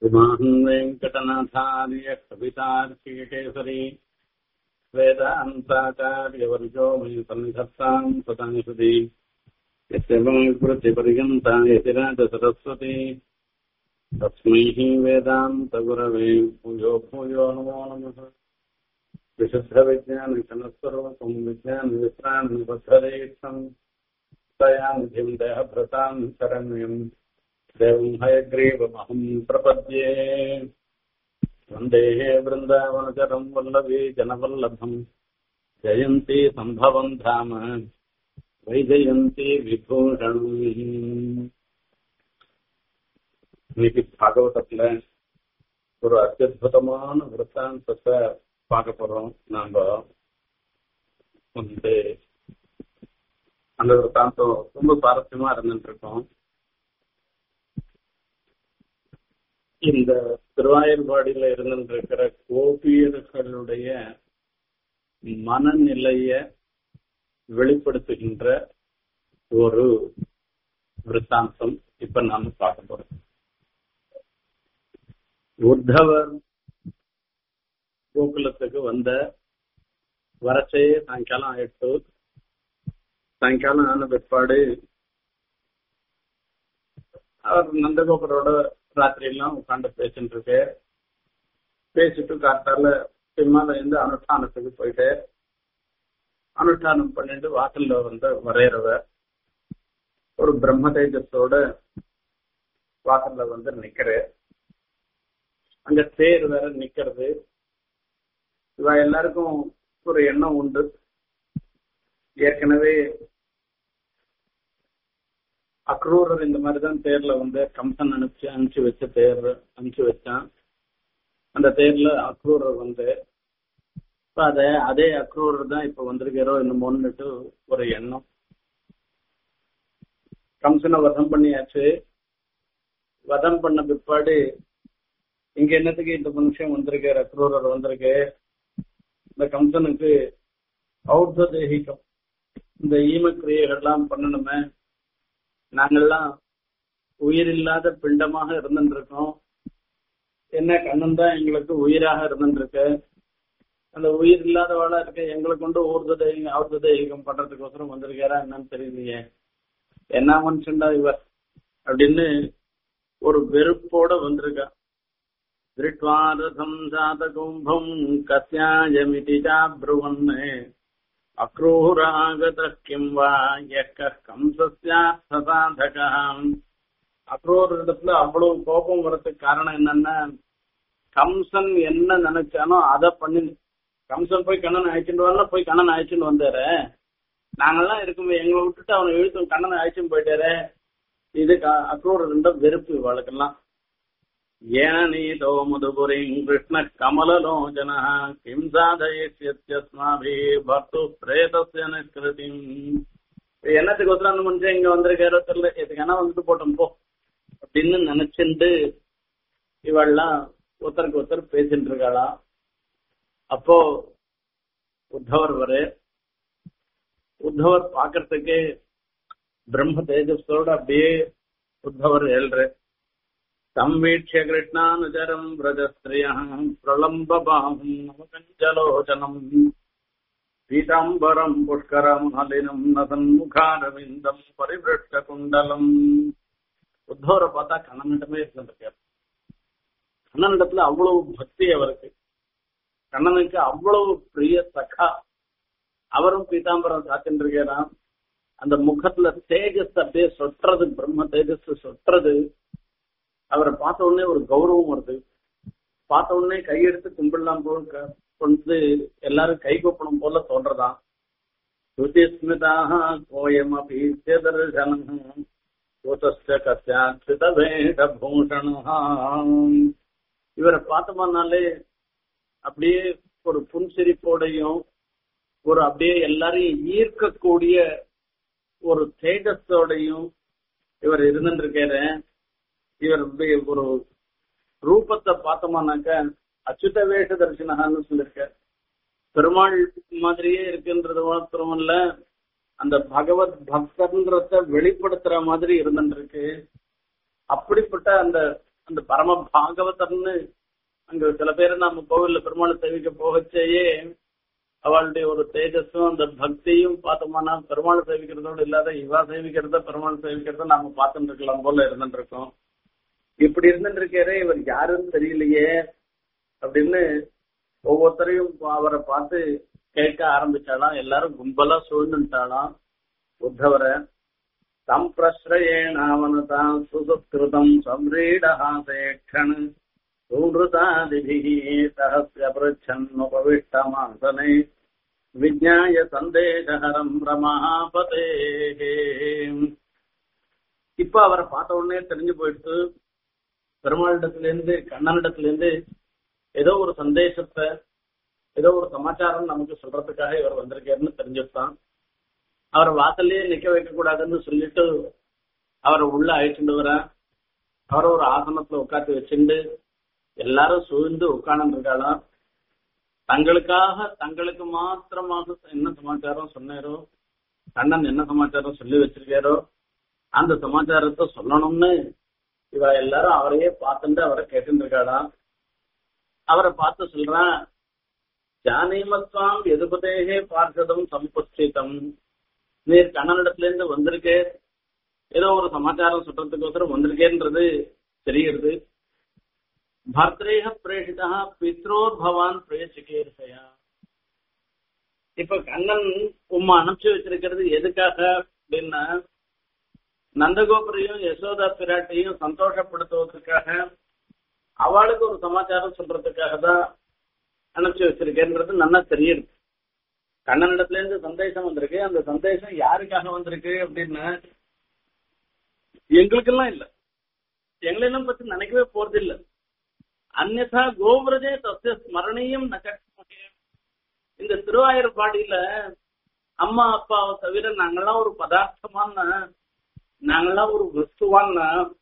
इमान् वेङ्कटनाथार्य कवितार्किकेसरी वेदान्ताचार्यवर्यो मे सन्निधत्ताम् सदांसुति यस्य प्रतिपर्यन्ता यतिराजसरस्वती तस्मै वेदान्तगुरवे भूयो भूयो नमो नमः विशुद्धविज्ञानघनस्वरूपम् विज्ञानविश्रान्तिबद्धरेक्षम् दयानिधिम् देहभृताम् शरण्यम् देवम् हयग्रीवमहम् प्रपद्ये वन्देः वृन्दावनचरम् वल्लभी जनवल्लभम् जयन्ती सम्भवम् धाम வைஜயந்தி விபூஷணம் இன்னைக்கு பாகவதத்துல ஒரு அத்தியுதமான விருத்தாந்தத்தை பார்க்க போறோம் நாம வந்து அந்த விருத்தாந்தம் ரொம்ப சுவாரஸ்யமா இருந்துட்டு இருக்கோம் இந்த திருவாயூர்பாடியில இருந்துட்டு இருக்கிற கோபியர்களுடைய மனநிலைய வெளிப்படுத்துகின்ற ஒரு விருத்தாந்தம் இப்ப நாம பார்க்க போறோம் உத்தவர் கோகுலத்துக்கு வந்த வரச்சே சாயங்காலம் ஆயிட்டு சாயங்காலம் ஆன பிற்பாடு அவர் நந்தகோபுரோட ராத்திரி எல்லாம் உட்காந்து பேசிட்டு இருக்கு பேசிட்டு காத்தால பின்னால இருந்து அனுஷ்டானத்துக்கு போயிட்டு அனுஷ்டானம் பண்ணிட்டு வாசல்ல வந்து வரையறவ ஒரு பிரம்ம தேஜஸோட வாசல்ல வந்து நிக்கிற அங்க தேர் வேற நிக்கிறது இவ எல்லாருக்கும் ஒரு எண்ணம் உண்டு ஏற்கனவே அக்ரூரர் இந்த மாதிரிதான் தேர்ல வந்து கம்சன் அனுப்பிச்சு அனுப்பிச்சு வச்ச தேர் அனுப்பிச்சு வச்சான் அந்த தேர்ல அக்ரூரர் வந்து இப்ப அத அதே அக்ரூரர் தான் இப்ப வந்திருக்கிறோம் என்னமோன்னுட்டு ஒரு எண்ணம் கம்சனை வதம் பண்ணியாச்சு வதம் பண்ண பிற்பாடு இங்க என்னத்துக்கு இந்த மனுஷன் வந்திருக்காரு அக்ரூரர் வந்திருக்கு இந்த கம்சனுக்கு ஔத்த தேகிக்கம் இந்த ஈமக்கிரியைகள்லாம் பண்ணணுமே நாங்கள்லாம் உயிரில்லாத பிண்டமாக இருந்துட்டு இருக்கோம் என்ன கண்ணன் தான் எங்களுக்கு உயிராக இருந்துருக்கு அந்த உயிர் இல்லாதவாளா இருக்க எங்களை கொண்டு ஊர்த ஆர்த்த தெய்வீகம் பண்றதுக்கோசரம் வந்திருக்காரா என்னன்னு தெரியலையே என்ன மனுஷன்டா இவர் அப்படின்னு ஒரு வெறுப்போட வந்திருக்கா திருட்வாரதம் ஜாத கும்பம் கஸ்யாயமிதி ஜாப்ருவன் அக்ரூராகத கிம் வா எக்க கம்சஸ்யாசாதகம் அக்ரூர் இடத்துல அவ்வளவு கோபம் வர்றதுக்கு காரணம் என்னன்னா கம்சன் என்ன நினைச்சானோ அதை பண்ணி கம்சன் போய் கண்ணன் அழைச்சிட்டு வரல போய் கண்ணன் அழைச்சிட்டு வந்தாரு நாங்கெல்லாம் இருக்கும்போது எங்களை விட்டுட்டு அவனை இழுத்து கண்ணனை அழைச்சிட்டு போயிட்டாரு இது அக்ரூர் ரெண்ட வெறுப்பு இவளுக்கெல்லாம் ஏனீதோ முதுபுரி கிருஷ்ண கமலலோச்சன கிம் சாதயஸ்மாபி பர்த்து பிரேதஸ்ய நிஷ்கிருதி என்னத்துக்கு ஒருத்தர் அந்த மனுஷன் இங்க வந்திருக்காரோ தெரியல எதுக்கான வந்துட்டு போட்டோம் போ அப்படின்னு நினைச்சுட்டு இவள்லாம் ஒருத்தருக்கு ஒருத்தர் பேசிட்டு இருக்காளாம் அப்போ உத்தவர் வரு உத்தவர் பாக்குறதுக்கு பிரம்ம தேஜஸோட அப்படியே உத்தவர் ஏழ்ற சம்வீட்சிய கிருஷ்ணானுஜரம் பிரஜஸ்திரியம் பிரலம்பபாம் நமகஞ்சலோச்சனம் பீதாம்பரம் புஷ்கரம் ஹலினம் நசன்முகாரவிந்தம் பரிபிருஷ்ட குண்டலம் உத்தவரை பார்த்தா கண்ணனிடமே இருந்திருக்காரு கண்ணனிடத்துல அவ்வளவு பக்தி அவருக்கு கண்ணனுக்கு அவ்வளவு பிரிய சகா அவரும் பீதாம்பரம் சாத்தின்னு இருக்கிறான் அந்த முகத்துல தேஜஸ் அப்படியே சொட்டுறது பிரம்ம தேஜஸ் சொட்டுறது அவரை பார்த்த உடனே ஒரு கௌரவம் வருது பார்த்த உடனே கையெடுத்து கும்பிடலாம் போல் கொண்டு எல்லாரும் கை கூப்பணும் போல தோன்றதான் சுதிஸ்மிதாக கோயம் அப்படி தர்சனம் கசியாச்சித வேட பூஷணம் இவரை பார்த்தோம்னாலே அப்படியே ஒரு புன்சிரிப்போடையும் ஒரு அப்படியே எல்லாரையும் ஈர்க்கக்கூடிய ஒரு தேஜஸோடையும் இவர் இருந்துருக்காரு இவர் ஒரு ரூபத்தை பார்த்தோமானாக்க அச்சுத வேஷ தரிசனகான்னு சொல்லியிருக்க பெருமாள் மாதிரியே இருக்குன்றது மாத்திரமல்ல அந்த பகவத் பக்தன்றத வெளிப்படுத்துற மாதிரி இருந்துருக்கு அப்படிப்பட்ட அந்த அந்த பரம பாகவதர்னு அங்க சில பேர் நம்ம கோவில்ல பெருமாளை சேவிக்க போகச்சேயே அவளுடைய ஒரு தேஜஸும் அந்த பக்தியும் பார்த்தோம்னா பெருமாளை சேவிக்கிறதோட இல்லாத இவா சேவிக்கிறத பெருமாள் சேவிக்கிறத நாம பார்த்துட்டு இருக்கலாம் போல இருந்துட்டு இருக்கோம் இப்படி இருந்துட்டு இருக்காரே இவர் யாருன்னு தெரியலையே அப்படின்னு ஒவ்வொருத்தரையும் அவரை பார்த்து கேட்க ஆரம்பிச்சாலாம் எல்லாரும் கும்பலா சூழ்ந்துட்டாலாம் உத்தவரை சம்பிரஸ்ரயேணாவனதாம் சுசுத்கிருதம் சம்ரீடஹாசேக்ஷன் சூன்ருதாதிபிः சஹஸ்ய பृच्छन्नुपविष्टमासने விஜ்ஞாய சந்தேகஹரம் ரமாபதே இப்ப அவரை பார்த்த உடனே தெரிஞ்சு போயிட்டு பெருமாளிடத்துல இருந்து கண்ணனிடத்துல இருந்து ஏதோ ஒரு சந்தேசத்தை ஏதோ ஒரு சமாச்சாரம் நமக்கு சொல்றதுக்காக இவர் வந்திருக்காருன்னு தெரிஞ்சுட்டான் அவரை வாசல்லையே நிக்க வைக்க கூடாதுன்னு சொல்லிட்டு அவரை உள்ள அழைச்சிட்டு வர அவரை ஒரு ஆசனத்துல உட்காந்து வச்சுண்டு எல்லாரும் சூழ்ந்து உட்கார்ந்து இருக்காளாம் தங்களுக்காக தங்களுக்கு மாத்திரமாக என்ன சமாச்சாரம் சொன்னாரோ கண்ணன் என்ன சமாச்சாரம் சொல்லி வச்சிருக்காரோ அந்த சமாச்சாரத்தை சொல்லணும்னு இவ எல்லாரும் அவரையே பார்த்துட்டு அவரை கேட்டு இருக்காளாம் அவரை பார்த்து சொல்றான் ஜானீமத்வாம் எதுபதேகே பார்க்கதம் சம்புஷ்டிதம் நீர் கண்ணனிடத்துல இருந்து வந்திருக்கே ஏதோ ஒரு சமாச்சாரம் சொல்றதுக்கோசரம் வந்திருக்கேன்றது தெரிகிறது பர்திரேக பிரேஷிதா பித்ரோர் பவான் பிரேசிகேர்ஷயா இப்ப கண்ணன் உம்மா அனுப்பிச்சு வச்சிருக்கிறது எதுக்காக அப்படின்னா நந்தகோபுரையும் யசோதா பிராட்டியும் சந்தோஷப்படுத்துவதற்காக அவளுக்கு ஒரு சமாச்சாரம் சொல்றதுக்காக தான் அனுப்பிச்சு வச்சிருக்கேன்றது நல்லா தெரியுது கண்ணனிடத்துல இருந்து சந்தேசம் வந்திருக்கு அந்த சந்தேசம் யாருக்காக வந்திருக்கு அப்படின்னா எங்களுக்கெல்லாம் இல்ல எங்களெல்லாம் பத்தி நினைக்கவே போறது இல்ல அந்நதா கோபுரஜே தஸ்ய ஸ்மரணியம் நகட்சமகே இந்த திருவாயூர்பாடியில அம்மா அப்பாவை தவிர நாங்கெல்லாம் ஒரு பதார்த்தமான நாங்கெல்லாம் ஒரு வஸ்துவான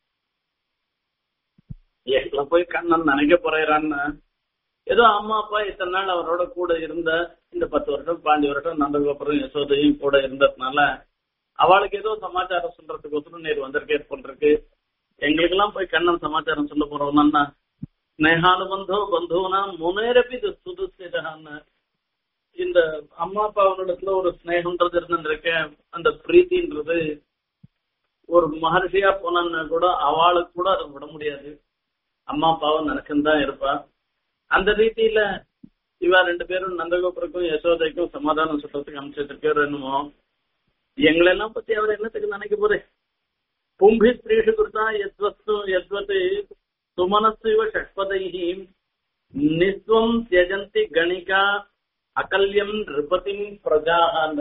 எங்களை போய் கண்ணன் நினைக்க போறான்னு ஏதோ அம்மா அப்பா இத்தனை நாள் அவரோட கூட இருந்த இந்த பத்து வருஷம் பாஞ்சு வருஷம் நந்தகோபுரம் யசோதையும் கூட இருந்ததுனால அவளுக்கு ஏதோ சமாச்சாரம் சொல்றதுக்கு ஒத்துணும் நீர் வந்திருக்கே போன்றிருக்கு எங்களுக்கெல்லாம் போய் கண்ணன் சமாச்சாரம் சொல்ல போறோம்னா ஸ்னேகானு பந்தோ பந்தோனா முனேரப்பி சுதுசிதான்னு இந்த அம்மா அப்பாவனிடத்துல ஒரு ஸ்னேகம்ன்றது இருந்திருக்க அந்த பிரீத்தின்றது ஒரு மகர்ஷியா போனான்னா கூட அவளுக்கு கூட அதை விட முடியாது அம்மா அப்பாவும் நினைச்சுன்னு தான் இருப்பா அந்த ரீதியில இவா ரெண்டு பேரும் நந்தகோபுரக்கும் யசோதைக்கும் சமாதானம் சொல்றதுக்கு அமைச்சிருக்காரு என்னமோ எங்களெல்லாம் பத்தி அவர் என்னத்துக்கு நினைக்க போறே பும்பி ஸ்திரீஷு கொடுத்தா எத்வஸ்து எத்வத் சுமனசு இவ ஷட்பதைஹி நிஸ்வம் தியஜந்தி கணிகா அகல்யம் நிருபதிம் பிரஜாஹான்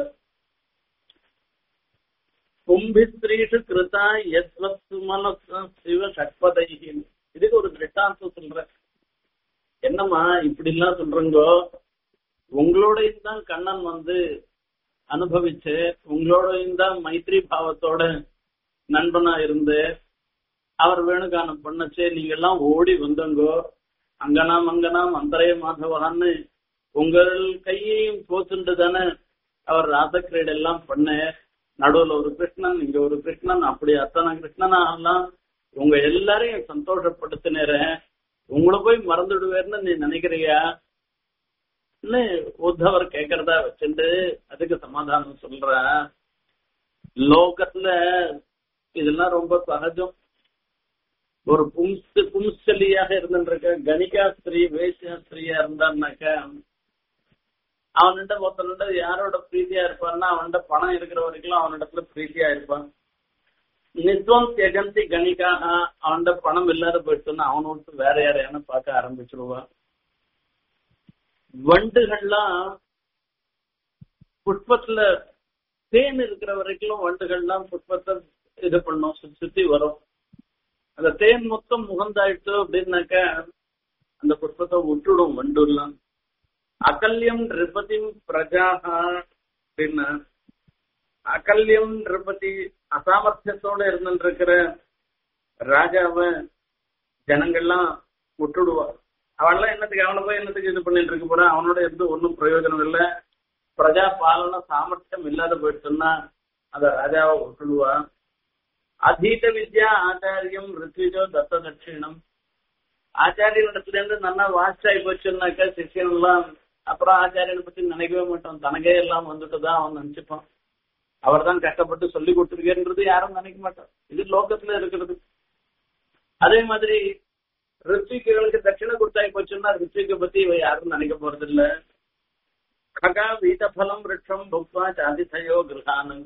கும்பி ஸ்திரீஷு கிருதா எத்வத் சுமனசு இவ ஷட்பதைஹி இதுக்கு ஒரு திருஷ்டாந்தம் சொல்றேன் என்னம்மா இப்படி எல்லாம் சொல்றீங்கோ உங்களோடையும் தான் கண்ணன் வந்து அனுபவிச்சு உங்களோடையும் தான் மைத்ரி பாவத்தோட நண்பனா இருந்து அவர் வேணுகானம் பண்ணச்சே நீங்க எல்லாம் ஓடி வந்தங்கோ அங்கனா மங்கனா மந்தரைய மாதவகான்னு உங்கள் கையையும் கோச்சுண்டு தானே அவர் ராசக்கிரீடை எல்லாம் பண்ண நடுவுல ஒரு கிருஷ்ணன் இங்க ஒரு கிருஷ்ணன் அப்படி அத்தனை கிருஷ்ணனா எல்லாம் உங்க எல்லாரையும் சந்தோஷப்படுத்தினேற உங்களை போய் மறந்துடுவேர்னு நீ நினைக்கிறியா உத்தவர் கேக்குறதா வச்சுட்டு அதுக்கு சமாதானம் சொல்ற லோகத்துல இதெல்லாம் ரொம்ப சகஜம் ஒரு பும்சு பும்சலியாக இருந்துருக்க கணிகா ஸ்திரீ வேசியா ஸ்திரீயா இருந்தான்னாக்க அவன்கிட்ட ஒருத்தன்கிட்ட யாரோட பிரீத்தியா இருப்பான்னா அவன்கிட்ட பணம் இருக்கிற வரைக்கும் அவனிடத்துல பிரீத்தியா இருப்பான் நித்வம் தியகந்தி கணிக்காக அவன்கிட்ட பணம் இல்லாத போயிடுச்சுன்னா அவனை விட்டு வேற யாரையான பார்க்க ஆரம்பிச்சிருவான் வண்டுகள்லாம் புஷ்பத்துல தேன் இருக்கிற வரைக்கும் வண்டுகள்லாம் புஷ்பத்தை இது பண்ணும் சுத்தி சுத்தி வரும் அந்த தேன் மொத்தம் முகந்தாயிட்டு அப்படின்னாக்க அந்த புஷ்பத்தை விட்டுடும் வண்டுலாம் அகல்யம் நிருபதிம் பிரஜாக அப்படின்னா அகல்யம் நிருபதி அசாமர்த்தியத்தோட இருந்துருக்கிற ராஜாவை ஜனங்கள்லாம் விட்டுடுவா அவன்லாம் என்னத்துக்கு அவனை போய் என்னத்துக்கு இது பண்ணிட்டு இருக்க போறான் அவனோட இருந்து ஒன்றும் பிரயோஜனம் இல்லை பிரஜா பாலன சாமர்த்தியம் இல்லாத போயிட்டுன்னா அத ராஜாவை விட்டுடுவா அதீத வித்யா ஆச்சாரியம் ரித்விஜோ தத்த தட்சிணம் ஆச்சாரியனிடத்துல இருந்து நல்லா வாஸ்டாகி போச்சுன்னாக்கா சிஷியன் எல்லாம் அப்புறம் ஆச்சாரியனை பத்தி நினைக்கவே மாட்டோம் தனக்கே எல்லாம் வந்துட்டு தான் அவன் நினைச்சுப்பான் அவர் தான் கஷ்டப்பட்டு சொல்லி கொடுத்துருக்கேன்றது யாரும் நினைக்க மாட்டான் இது லோகத்துல இருக்கிறது அதே மாதிரி ரித்விகளுக்கு தட்சிணை கொடுத்தாய் போச்சுன்னா ரித்விகை பத்தி இவ யாரும் நினைக்க போறது இல்ல ககா வீதபலம் விரட்சம் புக்வா சாதிசயோ கிரகானுங்க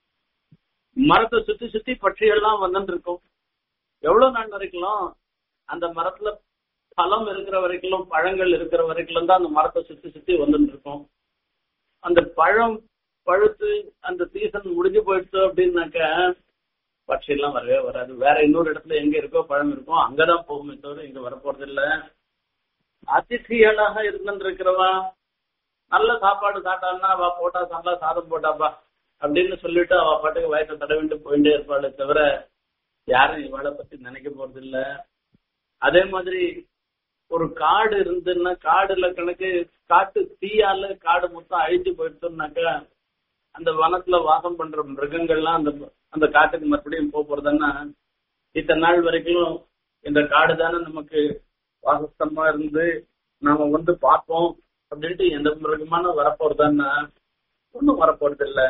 மரத்தை சுத்தி சுத்தி பட்சிகள்லாம் வந்துட்டு இருக்கும் எவ்வளவு நாள் வரைக்கும் அந்த மரத்துல பழம் இருக்கிற வரைக்கும் பழங்கள் இருக்கிற வரைக்கும் தான் அந்த மரத்தை சுத்தி சுத்தி வந்துட்டு இருக்கும் அந்த பழம் பழுத்து அந்த சீசன் முடிஞ்சு போயிடுச்சு அப்படின்னாக்க பட்சி எல்லாம் வரவே வராது வேற இன்னொரு இடத்துல எங்க இருக்கோ பழம் இருக்கோ அங்கதான் போகுமே தவிர இங்க வரப்போறது இல்ல அதிர்ச்சிகளாக இருந்துருக்கிறவா நல்ல சாப்பாடு சாப்பிட்டான்னா அவ போட்டா நல்லா சாதம் போட்டாப்பா அப்படின்னு சொல்லிட்டு அவ பாட்டுக்கு வயசை தடவிட்டு போயிட்டே இருப்பாளே தவிர யாரும் இவளை பத்தி நினைக்க போறது இல்ல அதே மாதிரி ஒரு காடு இருந்துன்னா காடுல கணக்கு காட்டு தீயால காடு மொத்தம் அழிஞ்சு போயிடுச்சுன்னாக்கா அந்த வனத்துல வாசம் பண்ற மிருகங்கள்லாம் அந்த அந்த காட்டுக்கு மறுபடியும் போக போறதுன்னா இத்தனை நாள் வரைக்கும் இந்த காடு தானே நமக்கு வாசஸ்தமா இருந்து நாம வந்து பார்ப்போம் அப்படின்ட்டு எந்த மிருகமான வரப்போறதுன்னா ஒன்றும் வரப்போறது இல்ல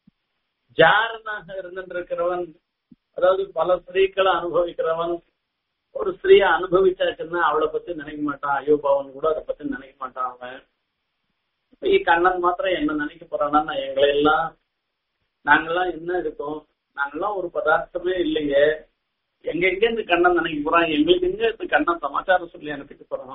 ஜாரனாக இருந்துட்டு இருக்கிறவன் அதாவது பல ஸ்திரீக்களை அனுபவிக்கிறவன் ஒரு ஸ்திரீயை அனுபவிச்சாச்சுன்னா அவளை பத்தி நினைக்க மாட்டான் ஐயோ பாவன் கூட அதை பத்தி நினைக்க மாட்டான் அவன் இப்ப கண்ணன் மாத்திரம் என்ன நினைக்க போறான்னா எங்களை எல்லாம் நாங்கெல்லாம் என்ன இருக்கோம் நாங்கெல்லாம் ஒரு பதார்த்தமே இல்லையே எங்க எங்க இந்த கண்ணன் நினைக்க போறான் எங்களுக்கு எங்க இந்த கண்ணன் சமாச்சாரம் சொல்லி அனுப்பிட்டு போறான்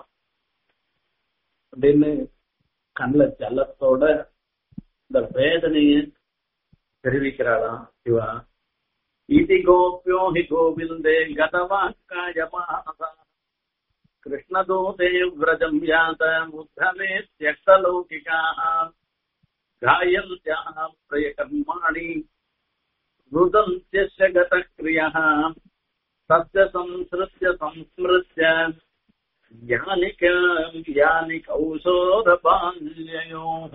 அப்படின்னு கண்ணில் ஜலத்தோட இந்த வேதனைய தெரிவிக்கிறாளாம் சிவா இதி கோபியோ ஹி கோவிந்தே கதவாக்காயமானதா कृष्णदूते व्रजम् यात मुद्धमे त्यक्तलौकिकाः गायन्त्याः प्रियकर्माणि रुदन्त्यस्य गतक्रियः तस्य संसृत्य संस्मृत्य यानिक यानि कौशोरबाल्ययोः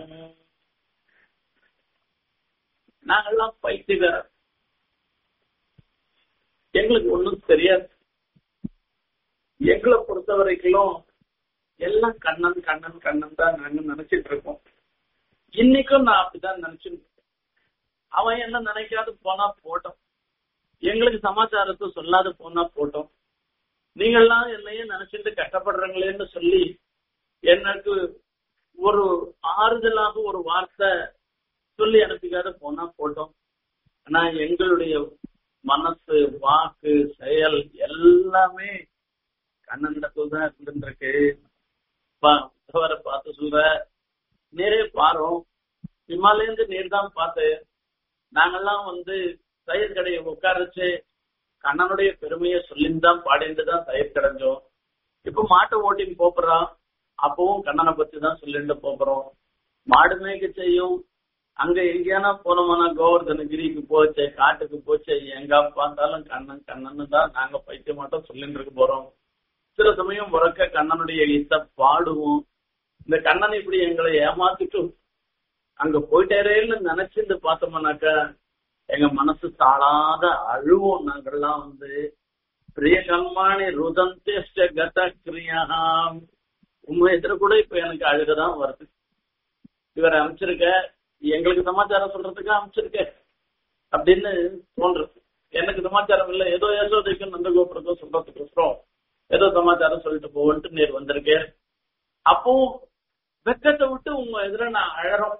நாங்கெல்லாம் பைத்தியக்காரர் எங்களுக்கு ஒண்ணும் தெரியாது எங்களை பொறுத்த வரைக்கும் எல்லாம் கண்ணன் கண்ணன் கண்ணன் தான் நாங்க நினைச்சிட்டு இருக்கோம் இன்னைக்கும் நான் அப்படிதான் நினைச்சுட்டு அவன் என்ன நினைக்காது போனா போட்டோம் எங்களுக்கு சமாச்சாரத்தை சொல்லாத போனா போட்டோம் நீங்கள்லாம் என்னையே நினைச்சிட்டு கஷ்டப்படுறீங்களேன்னு சொல்லி எனக்கு ஒரு ஆறுதலாக ஒரு வார்த்தை சொல்லி அனுப்பிக்காத போனா போட்டோம் ஆனா எங்களுடைய மனசு வாக்கு செயல் எல்லாமே கண்ணனிடத்துல தான் இருந்துருக்கு உத்தவரை பார்த்து சொல்ற நேரே பாரோம் இமாலேருந்து நேர் தான் பார்த்து நாங்கெல்லாம் வந்து தயிர் கடையை உட்காரச்சு கண்ணனுடைய பெருமையை சொல்லின்னு தான் பாடிட்டு தான் தயிர் கடைஞ்சோம் இப்ப மாட்டை ஓட்டின்னு போப்புறோம் அப்பவும் கண்ணனை பத்தி தான் சொல்லிட்டு போப்புறோம் மாடு மேய்க்க செய்யும் அங்க எங்கேயானா போனோம்னா கோவர்தனகிரிக்கு போச்சு காட்டுக்கு போச்சு எங்க பார்த்தாலும் கண்ணன் கண்ணன்னு தான் நாங்க பைத்திய மாட்டோம் சொல்லிட்டு இருக்க போறோம் சில சமயம் உறக்க கண்ணனுடைய இசை பாடுவோம் இந்த கண்ணன் இப்படி எங்களை ஏமாத்திட்டு அங்க போயிட்டேரேன்னு நினைச்சிருந்து பார்த்தோம்னாக்கா எங்க மனசு தாழாத அழுவோம் நாங்கெல்லாம் வந்து பிரிய கம்மாணி ருதந்தேஷ்ட கத கிரியாம் உண்மை எதிர கூட இப்ப எனக்கு அழுகதான் வருது இவரை அமைச்சிருக்க எங்களுக்கு சமாச்சாரம் சொல்றதுக்கு அமைச்சிருக்க அப்படின்னு தோன்றுது எனக்கு சமாச்சாரம் இல்ல ஏதோ யசோதைக்கும் நந்தகோபுரத்தும் சொல்றதுக்கோசரம் ஏதோ சமாச்சாரம் சொல்லிட்டு போவன்ட்டு நேர் வந்திருக்கேன் அப்போ வெக்கத்தை விட்டு உங்க எதிர நான் அழறோம்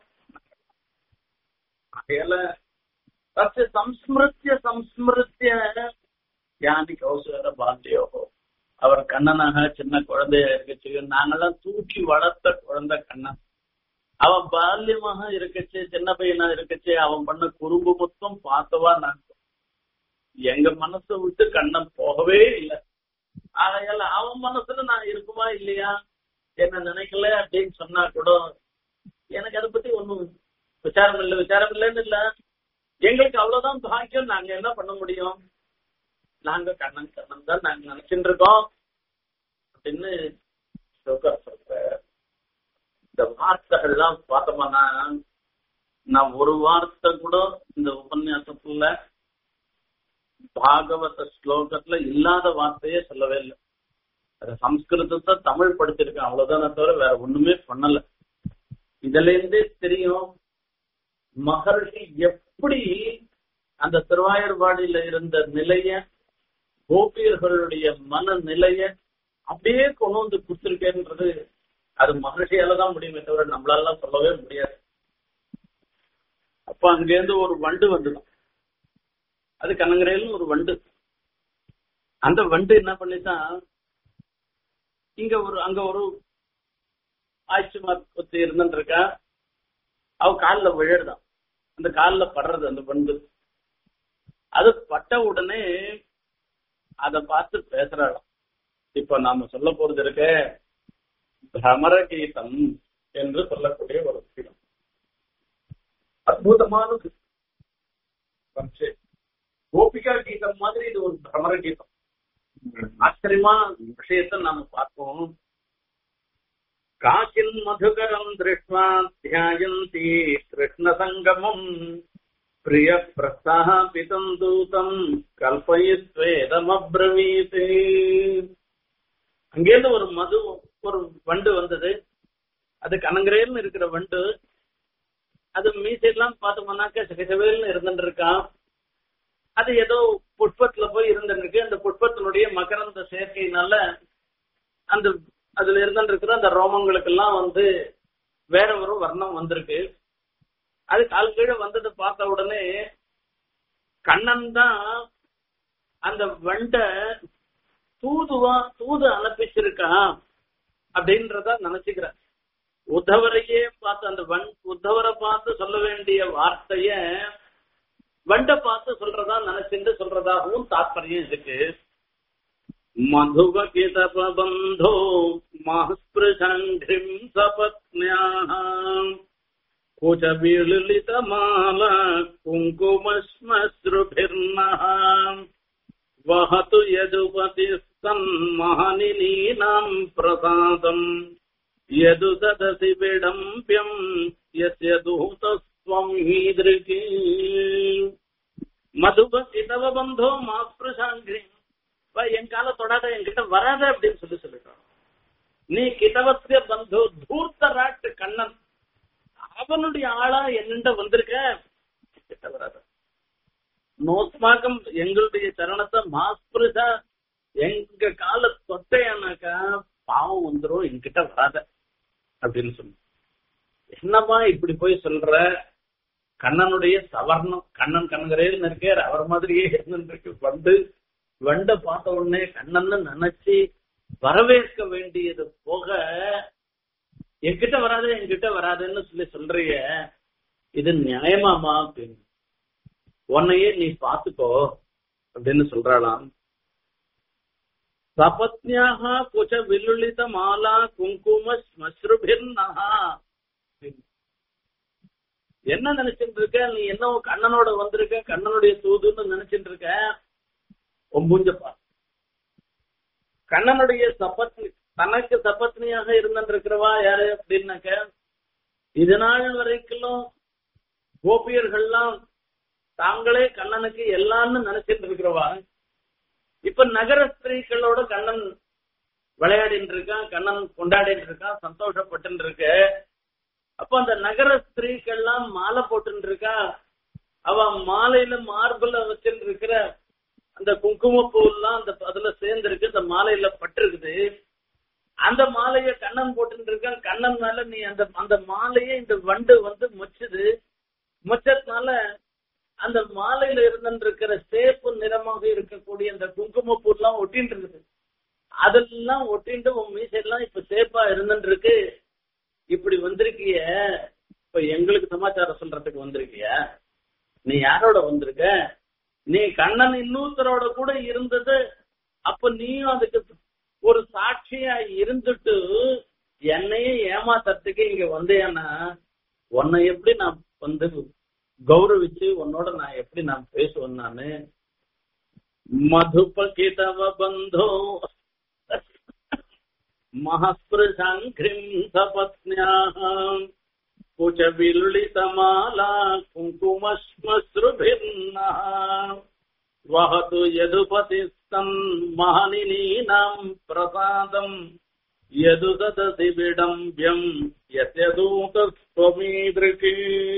அதையால தस्य சம்ஸ்மிருத்திய சம்ஸ்மிருத்திய யானி கௌசர பாண்டியோ அவர் கண்ணனாக சின்ன குழந்தைய இருக்கச்சு நாங்கெல்லாம் தூக்கி வளர்த்த குழந்தை கண்ணன் அவன் பால்யமாக இருக்கச்சு சின்ன பையனா இருக்கச்சு அவன் பண்ண குறும்பு மொத்தம் பார்த்தவா நான் எங்க மனசை விட்டு கண்ணன் போகவே இல்லை ஆகையால அவன் மனசுல நான் இருக்குமா இல்லையா என்ன நினைக்கல அப்படின்னு சொன்னா கூட எனக்கு அதை பத்தி ஒண்ணும் விசாரம் இல்லை விசாரம் இல்லைன்னு இல்ல எங்களுக்கு அவ்வளவுதான் பாக்கியம் நாங்க என்ன பண்ண முடியும் நாங்க கண்ணன் கண்ணன் தான் நாங்க நினைச்சுட்டு இருக்கோம் அப்படின்னு சுகர் சொல்ற இந்த வார்த்தைகள்லாம் பார்த்தோம்னா நான் ஒரு வார்த்தை கூட இந்த உபன்யாசத்துல பாகவத ஸ்லோகத்துல இல்லாத வார்த்தையே சொல்லவே இல்லை அது சம்ஸ்கிருதத்தை தமிழ் படிச்சிருக்கேன் அவ்வளவுதானே தவிர வேற ஒண்ணுமே பண்ணல இதுல இருந்தே தெரியும் மகர்ஷி எப்படி அந்த திருவாயூர்பாடியில இருந்த நிலைய கோபியர்களுடைய மன நிலைய அப்படியே கொண்டு வந்து கொடுத்திருக்கேன்றது அது மகர்ஷியால தான் முடியுமே தவிர நம்மளால சொல்லவே முடியாது அப்ப அங்கேருந்து ஒரு வண்டு வந்துடும் அது கண்ணங்கரையிலும் ஒரு வண்டு அந்த வண்டு என்ன பண்ணிட்டான் இங்க ஒரு அங்க ஒரு ஆட்சிமார் பத்தி இருந்துருக்கா அவ காலில் விழுதான் அந்த காலில் படுறது அந்த வண்டு அது பட்ட உடனே அத பார்த்து பேசுறாளாம் இப்ப நாம சொல்ல போறது இருக்க பிரமர கீதம் என்று சொல்லக்கூடிய ஒரு கீதம் அற்புதமானது பரீட்சை. கோபிகா கீதம் மாதிரி இது ஒரு பிரமர கீதம் ஆச்சரியமான விஷயத்தை நாம பார்ப்போம் காச்சின் மதுகரம் திருஷ்வா தியாயந்தி கிருஷ்ண சங்கமம் பிரிய பிரஸ்தாபிதம் தூதம் கல்பயித்வேதமப்ரவீத் அங்கேருந்து ஒரு மது ஒரு வண்டு வந்தது அது கனங்கரேல்னு இருக்கிற வண்டு அது மீசையெல்லாம் பார்த்தோம்னாக்க சிகச்சவேல்னு இருந்துட்டு இருக்கான் அது ஏதோ புஷ்பத்துல போய் இருந்துருக்கு அந்த புஷ்பத்தினுடைய மகரந்த சேர்க்கையினால அந்த அதுல இருந்துட்டு இருக்கிற அந்த ரோமங்களுக்கெல்லாம் வந்து வேற ஒரு வர்ணம் வந்திருக்கு அது கால் கீழே வந்ததை பார்த்த உடனே கண்ணன் தான் அந்த வண்ட தூதுவா தூது அனுப்பிச்சிருக்கான் அப்படின்றத நினைச்சுக்கிறார் உத்தவரையே பார்த்து அந்த வன் உத்தவரை பார்த்து சொல்ல வேண்டிய வார்த்தைய வண்ட பார்த்து சொல்றதா நினைச்சுட்டு சொல்றதாகவும் தாற்பயம் இருக்கு மதுவகிதபந்தோ மஹஸ்பிருஷங்கிம் சபத்னியாம் कुचविललितमाला कुङ्कुमश्मश्रुभिर्नः वहतु यदुपतिस्तन्महनिनीनाम् प्रसादम् यदु तदसि विडम्प्यम् यस्य दूतस्त्वम् हीदृगी மதுபதி தவ பந்தோ மாஸ்பிருஷாங்கிரி என் கால தொடாத என்கிட்ட வராத அப்படின்னு சொல்லி சொல்லிட்டான் நீ கிதவத்திய பந்தோ தூர்த்தராட்டு கண்ணன் அவனுடைய ஆளா என்னண்ட வந்திருக்க கிட்ட வராத நோஸ்மாக்கம் எங்களுடைய சரணத்தை மாஸ்பிருஷா எங்க கால தொட்டையானாக்கா பாவம் வந்துரும் என்கிட்ட வராத அப்படின்னு சொல்லு என்னம்மா இப்படி போய் சொல்ற கண்ணனுடைய சவர்ணம் கண்ணன் கண்ணகரையில் இருக்கார் அவர் மாதிரியே இருந்துருக்கு வண்டு வண்ட பார்த்த உடனே கண்ணன்னு நினைச்சு வரவேற்க வேண்டியது போக என்கிட்ட வராது என்கிட்ட வராதுன்னு சொல்லி சொல்றிய இது நியாயமாமா அப்படின்னு உன்னையே நீ பாத்துக்கோ அப்படின்னு சொல்றாளாம் சபத்னியாக குச்ச வில்லுளித மாலா குங்கும ஸ்மஸ்ருபிர்னஹா என்ன நினைச்சிட்டு இருக்க நீ என்ன கண்ணனோட வந்திருக்க கண்ணனுடைய தூதுன்னு நினைச்சிட்டு இருக்க ஒம்புஞ்சப்பா கண்ணனுடைய சபத்னி தனக்கு சபத்னியாக இருந்திருக்கிறவா யாரு அப்படின்னாக்க இது நாள் வரைக்கும் கோபியர்கள்லாம் தாங்களே கண்ணனுக்கு எல்லாம்னு நினைச்சிட்டு இருக்கிறவா இப்ப நகர ஸ்திரீகளோட கண்ணன் விளையாடிட்டு இருக்கான் கண்ணன் கொண்டாடிட்டு இருக்கான் சந்தோஷப்பட்டு இருக்க அப்ப அந்த நகர ஸ்திரீக்கள்லாம் மாலை போட்டு இருக்கா அவ மாலையில மார்புல வச்சுட்டு இருக்கிற அந்த குங்குமப்பூ எல்லாம் அந்த அதுல சேர்ந்திருக்கு அந்த மாலையில பட்டிருக்குது அந்த மாலைய கண்ணன் போட்டு இருக்கான் கண்ணன் மேல நீ அந்த அந்த மாலையை இந்த வண்டு வந்து மொச்சுது மொச்சதுனால அந்த மாலையில இருந்துட்டு இருக்கிற சேப்பு நிறமாக இருக்கக்கூடிய அந்த குங்குமப்பூ எல்லாம் ஒட்டின்னு இருக்குது அதெல்லாம் ஒட்டிட்டு உன் மீசையெல்லாம் இப்ப சேப்பா இருந்துட்டு இருக்கு இப்படி வந்திருக்கிய இப்ப எங்களுக்கு சமாச்சாரம் சொல்றதுக்கு வந்திருக்கிய நீ யாரோட வந்திருக்க நீ கண்ணன் இன்னொருத்தரோட கூட இருந்தது அப்ப நீயும் அதுக்கு ஒரு சாட்சியா இருந்துட்டு என்னையும் ஏமாத்துறதுக்கு இங்க வந்தேன்னா உன்னை எப்படி நான் வந்து கௌரவிச்சு உன்னோட நான் எப்படி நான் பேசுவேன் நானு மதுபகிதவ பந்தோ महस्पृशाङ्घ्रिम् सपत्न्याः कुचविलुलितमाला कुङ्कुमश्मश्रुभिर्नः वहतु यदुपतिः தன் மகனினீனாம் பிரசாதம் எது ததசி விடம்பியம் எத்யதூதஸ்வமீதிருக்கு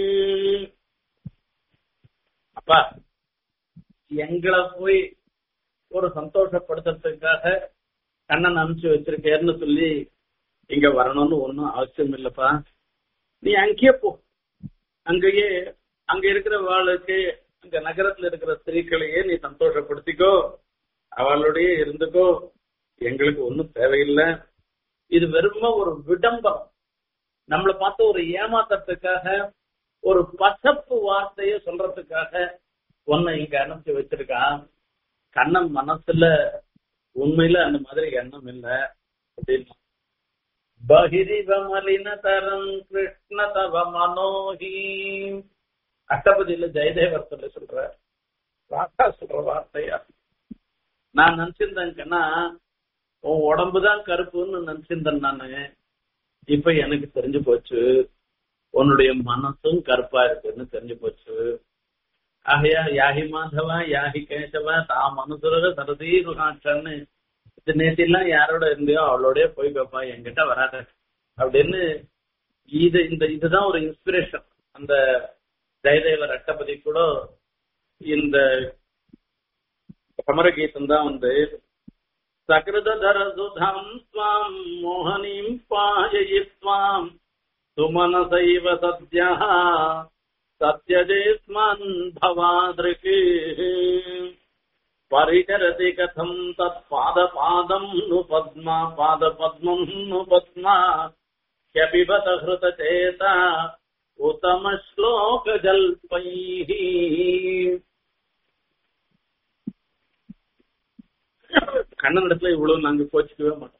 அப்பா எங்களை போய் ஒரு சந்தோஷப்படுத்துறதுக்காக கண்ணன் அனுப்பிச்சு வச்சிருக்கேன்னு சொல்லி இங்க வரணும்னு ஒன்னும் அவசியம் இல்லப்பா நீ அங்கேயே போ அங்கேயே அங்க இருக்கிற வாளுக்கு அங்க நகரத்துல இருக்கிற ஸ்திரீக்களையே நீ சந்தோஷப்படுத்திக்கோ அவளுடைய இருந்துக்கோ எங்களுக்கு ஒன்னும் தேவையில்லை இது வெறும ஒரு விடம்பரம் நம்மளை பார்த்து ஒரு ஏமாத்தத்துக்காக ஒரு பசப்பு வார்த்தைய சொல்றதுக்காக உன்னை இங்க அனுப்பிச்சு வச்சிருக்கான் கண்ணன் மனசுல உண்மையில அந்த மாதிரி எண்ணம் இல்ல அப்படின்னு பகிரிவமலின தரம் கிருஷ்ண தவ மனோகி அஷ்டபதியில ஜெயதேவர் சொல்லி சொல்ற ராசா சொல்ற வார்த்தையா நான் நினைச்சிருந்தேன் கண்ணா உன் உடம்புதான் கருப்புன்னு நினைச்சிருந்தேன் நானு இப்ப எனக்கு தெரிஞ்சு போச்சு உன்னுடைய மனசும் கருப்பா இருக்குன்னு தெரிஞ்சு போச்சு ஆகையா யாஹி மாதவா யாஹி கேசவா தா மனுசுரக சரதி ருகாட்சன்னு இது நேத்திலாம் யாரோட இருந்தியோ அவளோடய போய் கேப்பா என்கிட்ட வராத அப்படின்னு இது இந்த இதுதான் ஒரு இன்ஸ்பிரேஷன் அந்த ஜெயதேவர் அட்டபதி கூட இந்த கமரகீதம் தான் வந்து சகிருதர சுதாம் ஸ்வாம் மோகனீம் பாயயித்வாம் சுமனசைவ சத்யா சத்யஜேஸ்மன் பவாதிருக்கு परिचरति कथम् तत् पादपादम् नु पद्मा पादपद्मम् नु पद्मा ह्यपिबत हृतचेता उत्तमश्लोकजल्पैः கண்ணனிடத்துல இவ்வளவு நாங்க கோச்சிக்கவே மாட்டோம்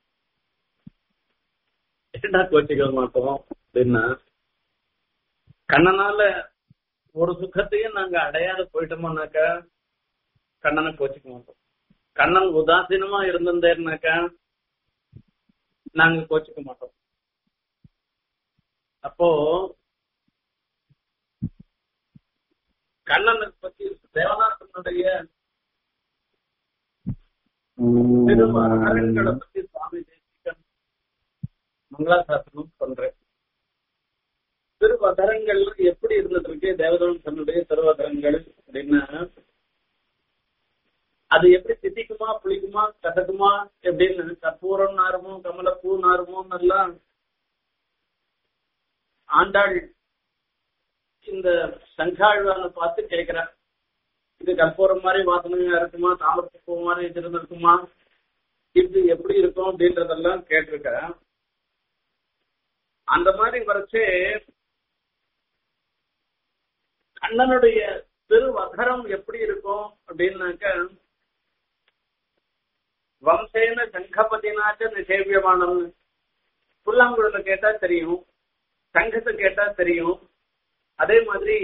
ஏண்டா கோச்சிக்கவே மாட்டோம் அப்படின்னா கண்ணனால ஒரு சுகத்தையும் நாங்க அடையாத போயிட்டோம்னாக்கா கண்ணனை கோச்சிக்க மாட்டோம் கண்ணன் உதாசீனமா இருந்திருந்தேன்னாக்கா நாங்க கோச்சிக்க மாட்டோம் அப்போ கண்ணனை பத்தி தேவநாதனுடைய திருமணங்களை பத்தி சுவாமி தேசிகன் மங்களாசாசனம் பண்றேன் திருவதரங்கள் எப்படி இருந்துட்டு இருக்கு தேவதவன் தன்னுடைய திருவதரங்கள் அப்படின்னா அது எப்படி தித்திக்குமா புளிக்குமா கசக்குமா எப்படின்னு கற்பூரம் நாருமோ கமலப்பூ நாருமோ எல்லாம் ஆண்டாள் இந்த சங்காழ்வான பார்த்து கேட்கிறார் இது கற்பூரம் மாதிரி வாசனையா இருக்குமா தாமரத்து பூ மாதிரி இது இருந்திருக்குமா இது எப்படி இருக்கும் அப்படின்றதெல்லாம் கேட்டிருக்கிறேன் அந்த மாதிரி வரைச்சே கண்ணனுடைய திருவகரம் எப்படி இருக்கும் அப்படின்னாக்க வம்சேன சங்கபதினாச்ச நிஷேவியமானம் புல்லாங்குழல கேட்டா தெரியும் சங்கத்தை கேட்டா தெரியும் அதே மாதிரி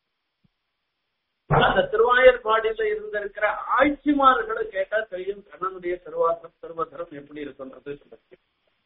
அந்த திருவாயர்பாடியில இருந்திருக்கிற ஆட்சிமார்களை கேட்டா தெரியும் கண்ணனுடைய திருவாசம் திருவதரம் எப்படி இருக்குன்றது சொல்லுங்க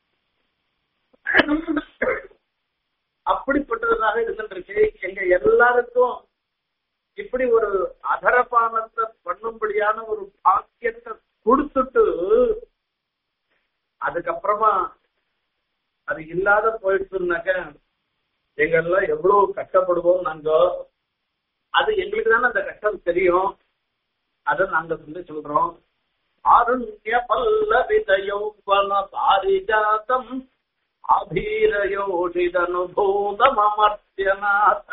அப்படிப்பட்டதாக இருந்துருக்கு எங்க எல்லாருக்கும் இப்படி ஒரு அதரபானத்தை பண்ணும்படியான ஒரு பாக்கியத்தை கொடுத்துட்டு அதுக்கப்புறமா அது இல்லாத போயிடுச்சுனாக்க எங்கெல்லாம் எவ்வளவு கஷ்டப்படுவோம் நாங்க அது எங்களுக்கு தானே அந்த கஷ்டம் தெரியும் அதை நாங்க சொல்லி சொல்றோம் ஆருண்ய பல்லவித யௌவன பாரிஜாதம் அபீரயோஷிதனுபூதமர்த்தியநாத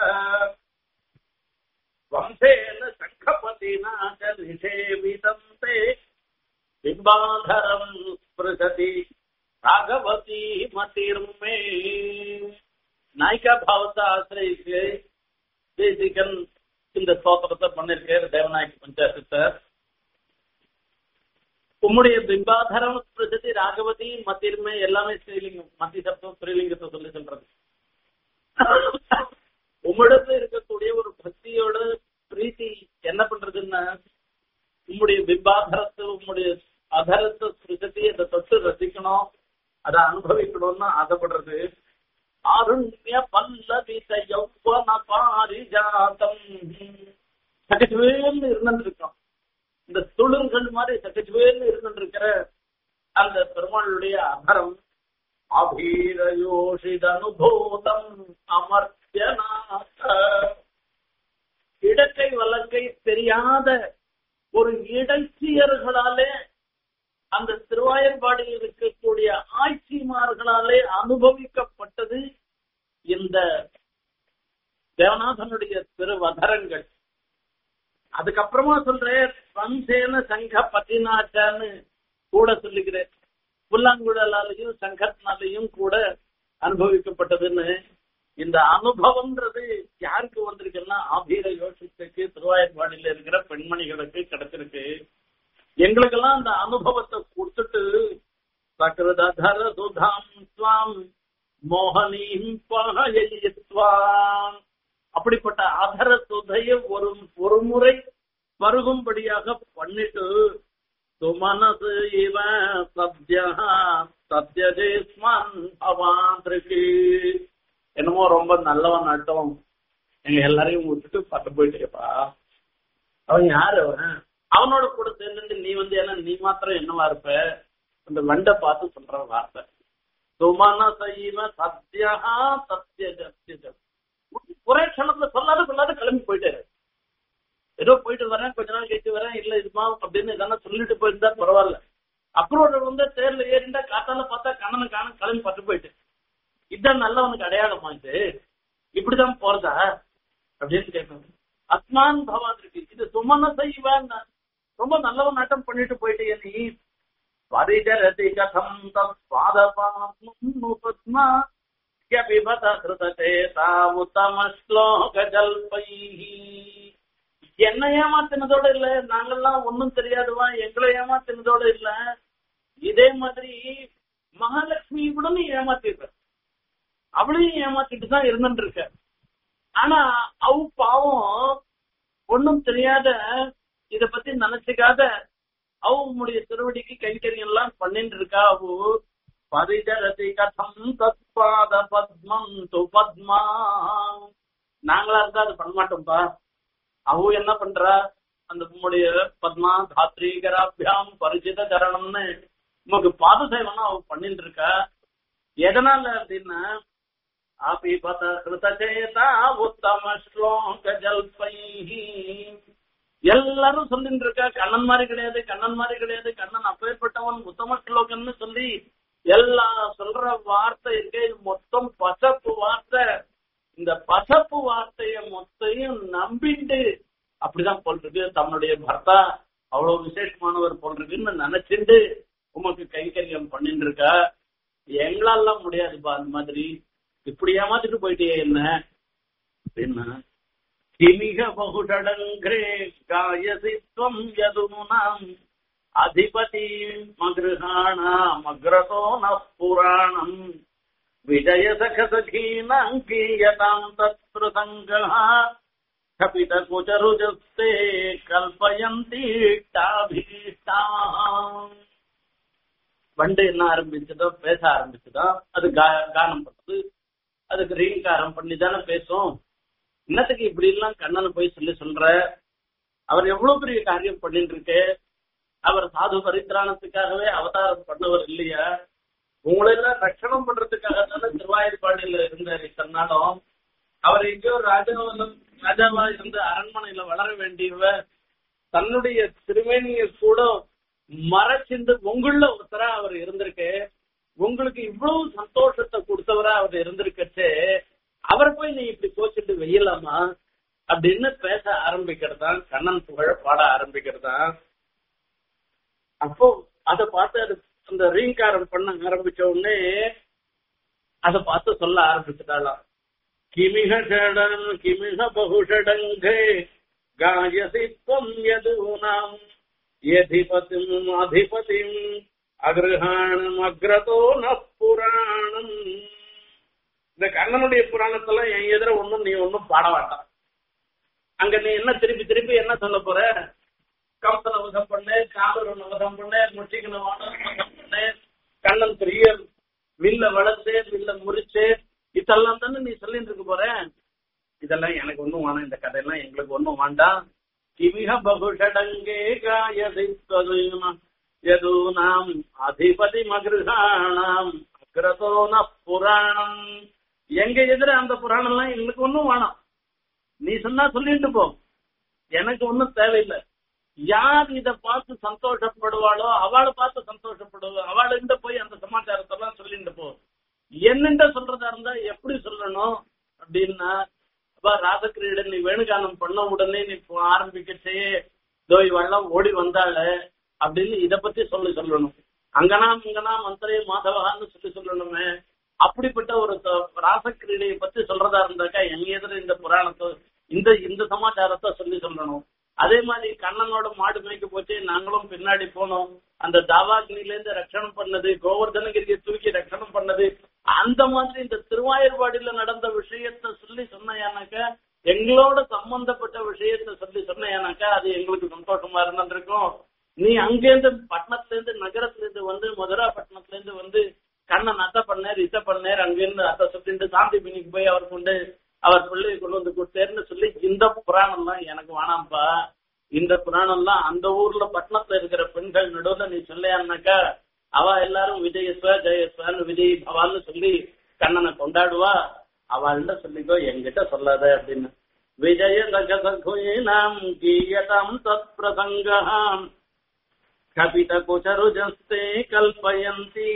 வம்சேன சங்கபதினா ச நிஷேவிதம் தே பிம்பாதரம் ஸ்பிருசதி ராகவதி மதிர்மே நாய்கா பாவத்தை ஆசிரியிக்கு தேசிகன் இந்த ஸ்தோத்திரத்தை பண்ணிருக்காரு தேவநாயகி பஞ்சாயத்து உம்முடைய பிம்பாதரம் ஸ்பிருசதி ராகவதி மத்திர்மே எல்லாமே ஸ்ரீலிங்கம் மத்தி சப்தம் ஸ்ரீலிங்கத்தை சொல்லி சொல்றது உம்மிடத்துல இருக்கக்கூடிய ஒரு பக்தியோட பிரீத்தி என்ன பண்றதுன்னா உம்முடைய பிம்பாதரத்தை உம்முடைய அதரத்தை ஸ்பிருசதி அதை தொட்டு ரசிக்கணும் அதை அனுபவிக்கணும்னு ஆசைப்படுறது ஆருண்ய பல்லவித யௌவன பாரிஜாதம் சகஜவேன்னு இருந்துட்டு இருக்கோம் இந்த துளிர்கள் மாதிரி சக்கச்சுவேன்னு இருந்துருக்கிற அந்த பெருமாளுடைய அகரம் அபீரயோஷிதனுபூதம் அமர்த்தியநாத இடக்கை வழக்கை தெரியாத ஒரு இடைச்சியர்களாலே அந்த திருவாயர்பாடியில் இருக்கக்கூடிய ஆட்சிமார்களாலே அனுபவிக்கப்பட்டது இந்த தேவநாதனுடைய திருவதரங்கள் அதுக்கப்புறமா சொல்றேன் வம்சேன சங்க பத்தினாச்சான்னு கூட சொல்லுகிறேன் புல்லாங்குழலாலையும் சங்கத்தினாலையும் கூட அனுபவிக்கப்பட்டதுன்னு இந்த அனுபவம்ன்றது யாருக்கு வந்திருக்குன்னா ஆபீர யோசித்துக்கு திருவாயர்பாடியில இருக்கிற பெண்மணிகளுக்கு கிடைச்சிருக்கு எங்களுக்கெல்லாம் அந்த அனுபவத்தை கொடுத்துட்டு சக்கரதர சுதாம் ஸ்வாம் மோகனீம் பகயத்வாம் அப்படிப்பட்ட அதர சுதைய ஒரு ஒரு முறை பருகும்படியாக பண்ணிட்டு சுமனசு இவ சத்யா சத்யஜேஸ்மன் பவாந்திருக்கு என்னமோ ரொம்ப நல்லவன் நட்டம் எங்க எல்லாரையும் விட்டுட்டு பட்டு போயிட்டேப்பா அவன் யாரு அவன் அவனோட கூட சேர்ந்து நீ வந்து ஏன்னா நீ மாத்திரம் என்னவா இருப்ப அந்த வண்டை பார்த்து சொல்ற வார்த்தை சுமன சைவ சத்யா சத்ய சத்ய ஒரே க்ஷணத்துல சொல்லாத சொல்லாத கிளம்பி போயிட்டாரு ஏதோ போயிட்டு வரேன் கொஞ்ச நாள் கழிச்சு வரேன் இல்ல இதுமா அப்படின்னு எதனா சொல்லிட்டு போயிருந்தா பரவாயில்ல அப்புறம் வந்து தேர்ல ஏறிண்டா காத்தால பார்த்தா கண்ணனை காண கிளம்பி பட்டு போயிட்டு இதான் நல்லவனுக்கு அடையாளமா இது இப்படிதான் போறதா அப்படின்னு கேட்கணும் அத்மான் பவான் இருக்கு இது சுமன செய்வான் ரொம்ப நல்லவன் நாட்டம் பண்ணிட்டு போயிட்டே நீ பரிஜரதி கதம் தத்பாதபாத்மா பிபத கிருதேதா உத்தம ஸ்லோக ஜல்பைஹி என்ன ஏமாத்தினதோட இல்ல நாங்கெல்லாம் ஒன்னும் தெரியாதுவா எங்களை ஏமாத்தினதோட இல்ல இதே மாதிரி மகாலட்சுமி கூட நீ ஏமாத்திருக்க அவளையும் ஏமாத்திட்டு தான் இருந்துட்டு இருக்க ஆனா அவ பாவம் ஒன்னும் தெரியாத இத பத்தி நினைச்சுக்காத அவ உன்னுடைய திருவடிக்கு கைங்கரியம் எல்லாம் பண்ணிட்டு இருக்கா அவ பரிஜரதி கதம் தத்பாத பத்மம் து பத்மா நாங்களா இருந்தா அது பண்ண மாட்டோம்ப்பா அவ என்ன பண்றா அந்த உம்முடைய பத்மா தாத்ரீகராபியாம் பரிச்சித சரணம்னு உமக்கு பாத சேவனா அவ பண்ணிட்டு இருக்கா எதனால அப்படின்னா ஆபிபத கிருதச்சேதா உத்தம ஸ்லோக ஜல்பைஹி எல்லாரும் சொல்லிட்டு இருக்கா கண்ணன் மாதிரி கிடையாது கண்ணன் மாதிரி கிடையாது கண்ணன் அப்பேற்பட்டவன் உத்தம ஸ்லோகம்னு சொல்லி எல்லா சொல்ற வார்த்தை இருக்கு இது மொத்தம் பசப்பு வார்த்தை இந்த பசப்பு வார்த்தைய மொத்தையும் நம்பிட்டு அப்படிதான் போல் இருக்கு தன்னுடைய பர்த்தா அவ்வளவு விசேஷமானவர் போல் இருக்குன்னு நினைச்சிட்டு உமக்கு கைங்கரியம் பண்ணிட்டு இருக்கா எங்களாலாம் முடியாதுப்பா அந்த மாதிரி இப்படி ஏமாத்திட்டு போயிட்டே என்ன அப்படின்னா கிமிக பகுடடங்கிரே காயசித்வம் யதுமுனாம் அதிபதி மகிருஹாணாம் அக்ரதோ ந புராணம் விஜய சகசகீனாம் கீயதாம் தத்ருதங்கः கபித குச்சருஜஸ்தே கல்பயந்தீட்டாபீஷ்டாம் வண்டு என்ன ஆரம்பிச்சதோ பேச ஆரம்பிச்சதோ அது கா- கானம் பண்றது அதுக்கு ரீங்காரம் பண்ணி தானே பேசும் இன்னத்துக்கு இப்படி எல்லாம் கண்ணனை போய் சொல்லி சொல்ற அவர் எவ்வளவு பெரிய காரியம் பண்ணிட்டு இருக்கு அவர் சாது பரித்திராணத்துக்காகவே அவதாரம் பண்ணவர் இல்லையா உங்களை எல்லாம் ரட்சணம் பண்றதுக்காக தானே திருவாயூர்பாடியில இருந்தார் இத்தனை நாளும் அவர் எங்கேயோ ராஜாவில் ராஜாவா இருந்து அரண்மனையில வளர வேண்டியவர் தன்னுடைய திருமேனியை கூட மறைச்சிருந்து உங்கள ஒருத்தரா அவர் இருந்திருக்கு உங்களுக்கு இவ்வளவு சந்தோஷத்தை கொடுத்தவரா அவர் இருந்திருக்கச்சே அவரை போய் நீ இப்படி கோச்சிட்டு வெய்யலாமா அப்படின்னு பேச ஆரம்பிக்கிறதா கண்ணன் புகழ பாட ஆரம்பிக்கிறதா அப்போ அத பார்த்து அது அந்த ரீங்காரம் பண்ண ஆரம்பிச்ச உடனே அத பார்த்து சொல்ல ஆரம்பிச்சுட்டாளாம் கிமிக ஷடன் கிமிக பகுஷடங்கே காயசி त्वं யதூனாம் யதிபதிம் அதிபதிம் அகிருஹாணம் அக்ரதோ ந புராணம் இந்த கண்ணனுடைய புராணத்தெல்லாம் என் எதிர ஒண்ணும் நீ ஒண்ணும் பாட மாட்டான் அங்க நீ என்ன திருப்பி திருப்பி என்ன சொல்ல போற கம்சன வதம் பண்ணு காமரன் வதம் பண்ணு முச்சிக்கன வதம் பண்ணு கண்ணன் பெரிய வில்ல வளர்த்து வில்ல முறிச்சு இதெல்லாம் தானே நீ சொல்லிட்டு இருக்க போற இதெல்லாம் எனக்கு ஒண்ணும் வேணாம் இந்த கதையெல்லாம் எங்களுக்கு ஒண்ணும் வேண்டாம் கிமிக பகுஷடங்கே காயதி யதூனாம் அதிபதி மகிருஷாணாம் அக்ரதோ ந புராணம் எங்க எதிர அந்த புராணம் எல்லாம் எங்களுக்கு ஒண்ணும் வேணாம் நீ சொன்னா சொல்லிட்டு போ எனக்கு ஒண்ணும் தேவையில்லை யார் இத பார்த்து சந்தோஷப்படுவாளோ அவளை பார்த்து சந்தோஷப்படுவா அவள்கிட்ட போய் அந்த சமாச்சாரத்தை எல்லாம் சொல்லிட்டு போ என்னண்ட சொல்றதா இருந்தா எப்படி சொல்லணும் அப்படின்னா அப்ப ராசக்கிரீடன் நீ வேணுகானம் பண்ண உடனே நீ இப்போ ஆரம்பிக்கச்சே இதோ இவெல்லாம் ஓடி வந்தாள அப்படின்னு இத பத்தி சொல்லி சொல்லணும் அங்கனா இங்கனா மந்திரே மாதவகான்னு சொல்லி சொல்லணுமே அப்படிப்பட்ட ஒரு த- ராசக்கிரீடையை பத்தி சொல்றதா இருந்தாக்கா எங்க எதிர இந்த புராணத்தை இந்த இந்த சமாச்சாரத்தை சொல்லி சொல்லணும் அதே மாதிரி கண்ணனோட மாடு மேய்க்க போச்சு நாங்களும் பின்னாடி போனோம் அந்த தாவாக்னில இருந்து ரட்சணம் பண்ணது கோவர்தனகிரியை தூக்கி ரட்சணம் பண்ணது அந்த மாதிரி இந்த திருவாயூர்பாடியில நடந்த விஷயத்த சொல்லி சொன்னையானாக்கா எங்களோட சம்பந்தப்பட்ட விஷயத்த சொல்லி சொன்னையானாக்கா அது எங்களுக்கு சந்தோஷமா இருந்திருக்கும் நீ அங்கேருந்து பட்டணத்துல இருந்து நகரத்துல இருந்து வந்து மதுரா பட்டணத்துல இருந்து வந்து கண்ணன் அத்தை பண்ணார் இத்த பண்ணார் அங்கிருந்து அத்தை சுத்திட்டு சாந்தி பின்னிக்கு போய் அவர் கொண்டு அவர் பிள்ளையை கொண்டு வந்து கொடுத்தாருன்னு சொல்லி இந்த புராணம் தான் எனக்கு வேணாம்ப்பா இந்த புராணம் எல்லாம் அந்த ஊர்ல பட்டணத்துல இருக்கிற பெண்கள் நடுவுல நீ சொல்லையானாக்கா அவ எல்லாரும் விஜயஸ்வ ஜெயஸ்வன்னு விஜய் பவான்னு சொல்லி கண்ணனை கொண்டாடுவா அவள்கிட்ட சொல்லிக்கோ என்கிட்ட சொல்லாத அப்படின்னு விஜய தகதகுயினாம் கீயதாம் தத் பிரசங்காம் கபித குச்சருஜஸ்தே கல்பயந்தி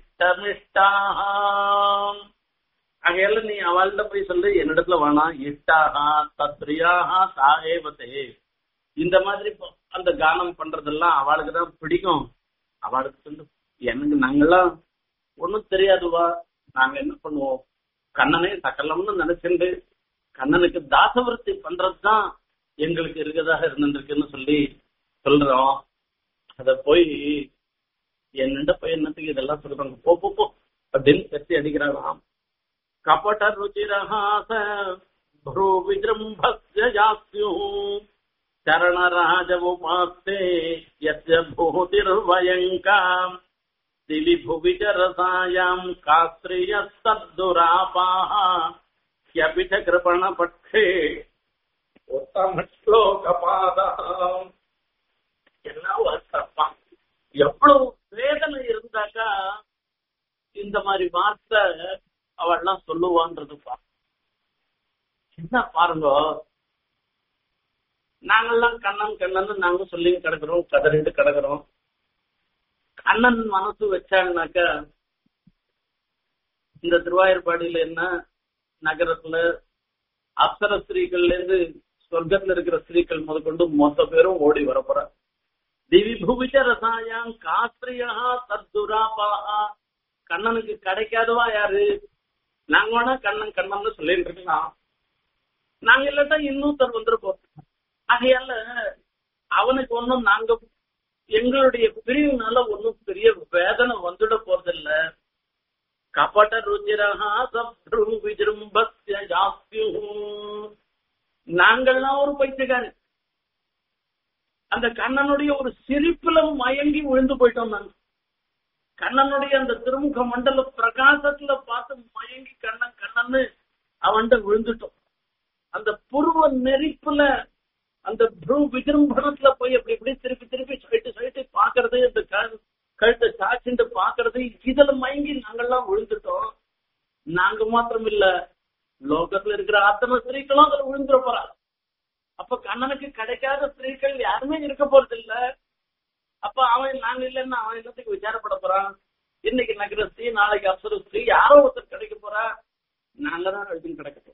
தர்மிஷ்டாம் ஆகையால நீ அவள்கிட்ட போய் சொல்லு என்னிடத்துல வேணாம் இஷ்டாகா தத்ரியாகா சாஏவதே இந்த மாதிரி இப்போ அந்த கானம் பண்றதெல்லாம் அவளுக்கு தான் பிடிக்கும் அவளுக்கு சொல்லு எனக்கு நாங்கெல்லாம் ஒண்ணும் தெரியாதுவா நாங்க என்ன பண்ணுவோம் கண்ணனே சகலம்னு நினைச்சுண்டு கண்ணனுக்கு தாசவருத்தி பண்றதுதான் எங்களுக்கு இருக்கதாக இருந்திருக்குன்னு சொல்லி சொல்றோம் அத போய் என்னண்ட போய் என்னத்துக்கு இதெல்லாம் சொல்றாங்க போ போ போ அப்படின்னு கத்தி அடிக்கிறாங்களாம் கபட ருச்சிரஹாச ப்ரூ விஜృంభஸ்ய ஜாஸ்யு சரணராஜ உபாஸ்தே யஸ்ய பூதிர்வயங்காம் திவி புவி ச ரசாயாம் காஸ்திரியஸ்தத்துராபாः யபிட கிருபண பட்சே உத்தம ஸ்லோகபாதாம் எல்லாம் வருத்தப்பா எவ்வளவு வேதனை இருந்தாக்கா இந்த மாதிரி வார்த்தை அவள்லாம் சொல்லுவான்றதுப்பா என்ன பாருங்க நாங்கெல்லாம் கண்ணன் கண்ணன் நாங்க சொல்லி கிடக்குறோம் கதறிட்டு கிடக்குறோம் கண்ணன் மனசு வச்சாங்கனாக்கா இந்த திருவாயூர்பாடியில என்ன நகரத்துல அப்சர ஸ்திரீகள்ல இருந்து சொர்க்கத்துல இருக்கிற ஸ்திரீகள் முதற்கொண்டு மொத்த பேரும் ஓடி வர போற திவி புவிச்ச ரசாயாம் காஸ்திரியா தத்துராபாகா கண்ணனுக்கு கிடைக்காதவா யாரு நாங்க வேணா கண்ணன் கண்ணன் சொல்லிட்டு இருக்கலாம் நாங்க இல்லாட்டா இன்னொருத்தர் வந்துருப்போம் ஆகையால அவனுக்கு ஒண்ணும் நாங்க எங்களுடைய பிரிவுனால ஒண்ணும் பெரிய வேதனை வந்துட போறதில்ல கபட ருச்சிரஹா சப்ரு விஜృంభஸ்ய ஜாஸ்யு நாங்கள்லாம் ஒரு பைத்தியக்காரி அந்த கண்ணனுடைய ஒரு சிரிப்புல மயங்கி விழுந்து போயிட்டோம் நாங்க கண்ணனுடைய அந்த திருமுக மண்டல பிரகாசத்துல பார்த்து மயங்கி கண்ணன் கண்ணன்னு அவன்கிட்ட விழுந்துட்டோம் அந்த புருவ நெரிப்புல அந்த ப்ரூ விஜృంభணத்துல போய் அப்படி இப்படி திருப்பி திருப்பி சொல்லிட்டு சொல்லிட்டு பாக்குறது அந்த க- கழுத்தை சாச்சிட்டு பாக்குறது இதுல மயங்கி நாங்கெல்லாம் விழுந்துட்டோம் நாங்க மாத்திரம் இல்ல லோகத்துல இருக்கிற அத்தனை ஸ்திரீகளும் அதுல விழுந்துட போறா அப்ப கண்ணனுக்கு கிடைக்காத ஸ்திரீகள் யாருமே இருக்க போறது இல்ல அப்ப அவன் நாங்க இல்லைன்னா அவன் என்னத்துக்கு விசாரப்பட போறான் இன்னைக்கு நகர ஸ்ரீ நாளைக்கு அப்சர ஸ்ரீ யாரோ ஒருத்தர் கிடைக்க போறா நாங்க தான் எழுதி கிடைக்கட்டும்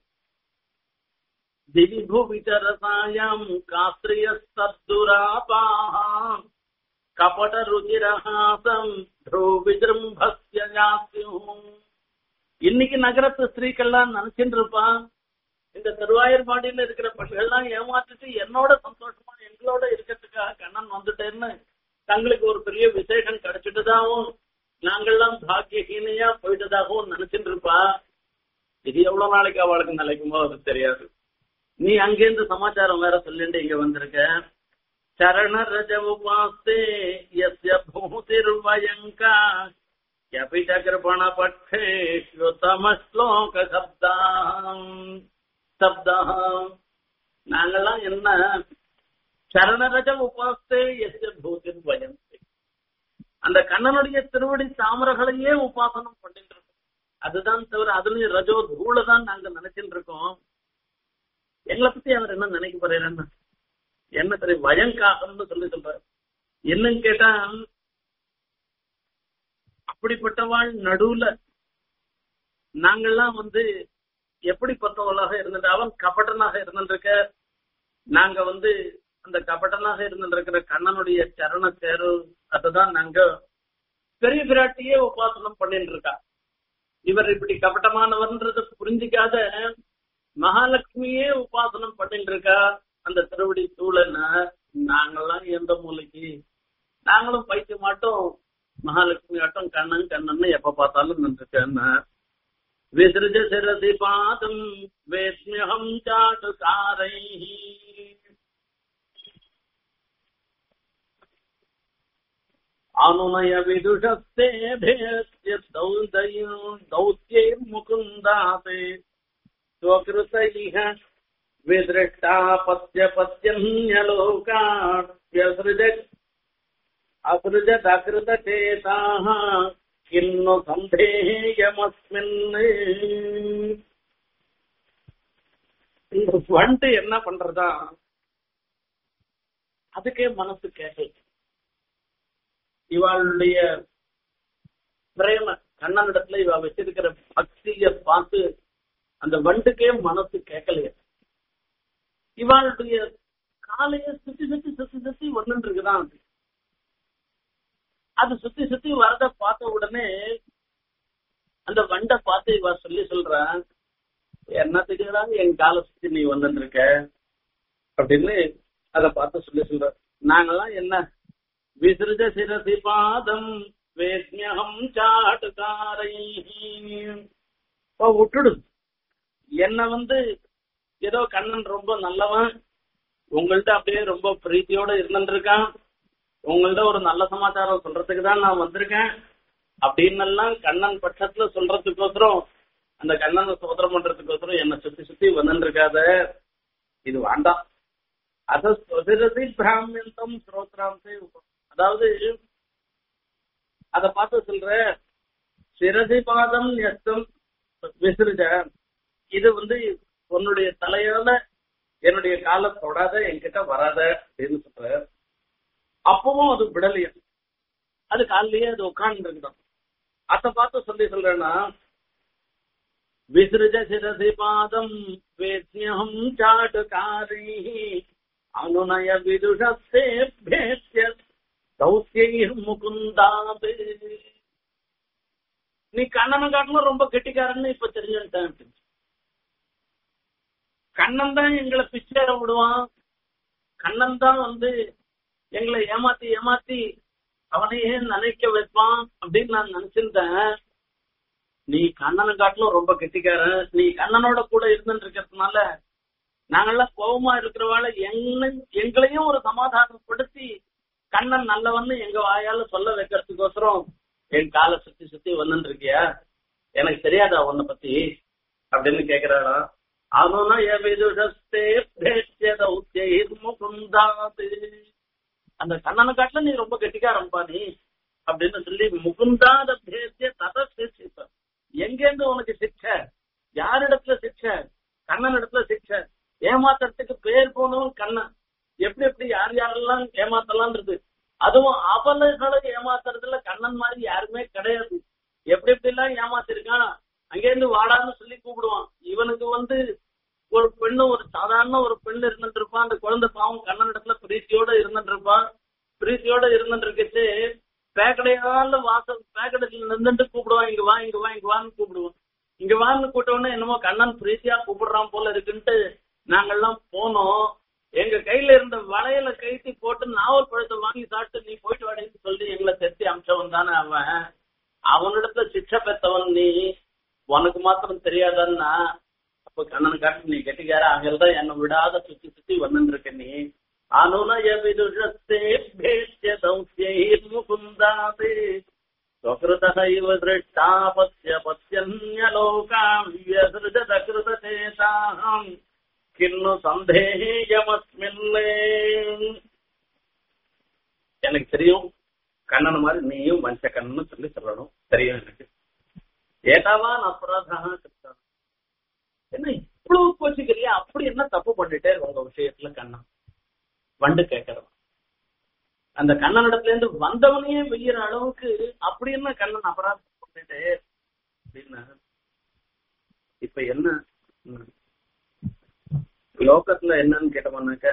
திவிபுவிச்சரசாயம் காஸ்திரியஸ்தத்துராபாம் கபட ருச்சிரஹாசம் த்ரூவிஜృంభஸ்ய ஜாஸ்யும் இன்னைக்கு நகரத்து ஸ்திரீக்கள்லாம் நினைச்சுட்டு இருப்பான் இந்த திருவாயூர்பாடியில இருக்கிற பெண்கள்லாம் ஏமாத்திட்டு என்னோட சந்தோஷமா எங்களோட இருக்கிறதுக்காக கண்ணன் வந்துட்டேன்னு தங்களுக்கு ஒரு பெரிய விசேஷம் கிடைச்சிட்டதாகவும் நாங்கள்லாம் பாக்கியஹீனையா போயிட்டதாகவும் நினைச்சிட்டு இருப்பா இது எவ்வளவு நாளைக்கு அவளுக்கு நிலைக்குமோ அது தெரியாது நீ அங்கேருந்து சமாச்சாரம் வேற சொல்லிட்டு இங்க வந்திருக்க சரண ரஜ உபாஸ்தே யஸ்ய பூதிர்வயங்கா யபிட கிருபண பட்சே ஸ்ருதம ஸ்லோக சப்தாம் சப்தாம் நாங்கெல்லாம் என்ன சரணரஜ உபாஸ்தே எஸ்ய பூதின் வயந்தே அந்த கண்ணனுடைய திருவடி தாமரங்களையே உபாசனம் பண்ணிட்டு இருக்கோம் அதுதான் தவிர அதுலயும் ரஜோ தூள தான் நாங்க நினைச்சிட்டு இருக்கோம் எங்களை பத்தி அவர் என்ன நினைக்க போறாருன்னா என்ன தெரியும் வயங்காகம்னு சொல்லி சொல்றாரு என்னன்னு கேட்டா அப்படிப்பட்டவாள் நடுவுல நாங்கெல்லாம் வந்து எப்படிப்பட்டவளாக இருந்துட்டு அவன் கபட்டனாக இருந்துருக்க நாங்க வந்து அந்த கபட்டனாக இருந்துருக்கிற கண்ணனுடைய சரண சேரு அதுதான் நாங்க பெரிய பிராட்டியே உபாசனம் பண்ணிட்டு இருக்கா இவர் இப்படி கபட்டமானவர்ன்றத புரிஞ்சிக்காத மகாலட்சுமியே உபாசனம் பண்ணிட்டு இருக்கா அந்த திருவடி தூளன்னா நாங்கெல்லாம் எந்த மூலைக்கு நாங்களும் பைக்க மாட்டோம் மகாலட்சுமி ஆட்டம் கண்ணன் கண்ணன் எப்ப பார்த்தாலும் நின்றுட்டேன்னா விசிருஜ சிரசி பாதம் வேத்மியகம் சாட்டு சாரை அனுநய விதுஷஸ்தே பேத்ய தௌத்யே முகுந்தாதே ஸ்வகிருத இஹ विदृष्टा पत्य पत्यन्यलोकाभ्यसृज असृजदकृत चेताः किन्नु சந்தேயமஸ்மின் இந்த வண்டு என்ன பண்றதா அதுக்கே மனசு கேட்கல இவாளுடைய பிரேம கண்ணனிடத்துல இவ வச்சிருக்கிற பக்திய பார்த்து அந்த வண்டுக்கே மனசு கேட்கலையே இவாளுடைய காலைய சுத்தி சுத்தி சுத்தி சுத்தி ஒன்னு இருக்குதான் அது அது சுத்தி சுத்தி வரத பார்த்த உடனே அந்த வண்டை பார்த்து இவ சொல்லி சொல்றான் என்னத்துக்குடா என் காலை சுத்தி நீ வந்துட்டு இருக்க அப்படின்னு அத பார்த்து சொல்லி சொல்ற நாங்கெல்லாம் என்ன விசிருஜ சிரசி பாதம் வேத்மியகம் சாட்டுக்காரை விட்டுடு என்ன வந்து ஏதோ கண்ணன் ரொம்ப நல்லவன் உங்கள்ட்ட அப்படியே ரொம்ப பிரீத்தியோட இருந்துருக்கான் உங்கள்ட்ட ஒரு நல்ல சமாச்சாரம் சொல்றதுக்கு தான் நான் வந்திருக்கேன் அப்படின்னு எல்லாம் கண்ணன் பட்சத்துல சொல்றதுக்கோசரம் அந்த கண்ணனை சோதரம் பண்றதுக்கோசரம் என்னை சுத்தி சுத்தி வந்துருக்காத இது வேண்டாம் அத சொதிரதி பிராமியந்தம் ஸ்ரோத்ராம்சே அதாவது அத பார்த்து சொல்ற சிரசி பாதம் எஸ்தம் விசிறுஜ இது வந்து உன்னுடைய தலையால என்னுடைய காலை தொடாத என்கிட்ட வராத அப்படின்னு சொல்ற அப்பவும் அது விடலையா அது காலிலேயே அது உட்கார்ந்து இருக்கணும் அத பார்த்து சொல்லி சொல்றேன்னா விசிருஜ சிரசி பாதம் வேத்யம் சாட்டுகாரி அனுநய விதுஷஸ்தே பேத்ய தௌத்தியைர் முகுந்தாது நீ கண்ணனை காட்டணும் ரொம்ப கெட்டிக்காரன்னு இப்ப தெரிஞ்சுட்டேன் கண்ணன் தான் எங்களை பிச்சை விடுவான் கண்ணன் தான் வந்து எங்களை ஏமாத்தி ஏமாத்தி அவனையே நினைக்க வைப்பான் அப்படின்னு நான் நினைச்சிருந்தேன் நீ கண்ணனை காட்டிலும் ரொம்ப கெட்டிக்காரன் நீ கண்ணனோட கூட இருந்துட்டு இருக்கிறதுனால நாங்கெல்லாம் கோபமா இருக்கிறவாள என்ன எங்களையும் ஒரு சமாதானப்படுத்தி கண்ணன் நல்லவன்னு எங்க வாயால சொல்ல வைக்கிறதுக்கோசரம் என் காலை சுத்தி சுத்தி வந்துட்டு இருக்கியா எனக்கு தெரியாதா உன்னை பத்தி அப்படின்னு கேக்குறாளா அனுநய விதுஷஸ்தே பேச்சிய தௌத்தியைர் முகுந்தாது அந்த கண்ணனை காட்டுல நீ ரொம்ப கெட்டிக்காரம்பா நீ அப்படின்னு சொல்லி முகுந்தாத பேசிய தத சிக்ஷிப்ப எங்கேருந்து உனக்கு சிக்ஷை யாரிடத்துல சிக்ஷை கண்ணன் இடத்துல சிக்ஷை ஏமாத்துறதுக்கு பேர் போனவன் கண்ணன் எப்படி எப்படி யார் யாரெல்லாம் ஏமாத்தலாம்ன்றது அதுவும் அவலைகளை ஏமாத்துறதுல கண்ணன் மாதிரி யாருமே கிடையாது எப்படி எப்படி எல்லாம் ஏமாத்திருக்கான் அங்கேருந்து வாடான்னு சொல்லி கூப்பிடுவான் இவனுக்கு வந்து ஒரு பெண்ணு ஒரு சாதாரண ஒரு பெண் இருந்துட்டு இருப்பான் அந்த குழந்தை பாவம் கண்ணன் இடத்துல பிரீத்தியோட இருந்துட்டு இருப்பான் பிரீத்தியோட இருந்துட்டு இருக்கச்சு பேக்கடையால வாசல் பேக்கடையில நின்றுட்டு கூப்பிடுவான் இங்க வா இங்க வா இங்க வான்னு கூப்பிடுவான் இங்க வான்னு கூட்டவுடனே என்னமோ கண்ணன் பிரீத்தியா கூப்பிடுறான் போல இருக்குன்ட்டு நாங்கெல்லாம் போனோம் எங்க கையில இருந்த வளையல கைத்தி போட்டு நாவல் பழத்தை வாங்கி சாப்பிட்டு நீ போயிட்டு வாடகைன்னு சொல்லி எங்களை தெத்தி அம்சவன் தானே அவன் அவனிடத்துல சிக்ஷை பெத்தவன் நீ உனக்கு மாத்திரம் தெரியாதன்னா அப்ப கண்ணன் காட்டு நீ கெட்டிக்கார அங்கெல்லாம் என்னை விடாத சுத்தி சுத்தி வந்துட்டு இருக்க நீ அனுநய விதுஷஸ்தே பேஷ்ய தௌத்யைர் முகுந்தாதே स्वकृतः इव दृष्टा पत्य पत्यन्यलोकाम् व्यसृजत कृतचेताहम् கிண்ணு சந்தேகமஸ்மின் எனக்கு தெரியும் கண்ணன் மாதிரி நீயும் மனுஷ கண்ணன் சொல்லி சொல்லணும் தெரியும் எனக்கு ஏதாவான் அபராதா கிருத்தம் என்ன இவ்வளவு கோச்சிக்கிறியா அப்படி என்ன தப்பு பண்ணிட்டே உங்க விஷயத்துல கண்ணன் வண்டு கேட்கறவன் அந்த கண்ணன் இடத்துல இருந்து வந்தவனையே வெய்யற அளவுக்கு அப்படி என்ன கண்ணன் அபராதம் பண்ணிட்டு அப்படின்னா இப்ப என்ன ம், லோகத்துல என்னன்னு கேட்டோம்னாக்க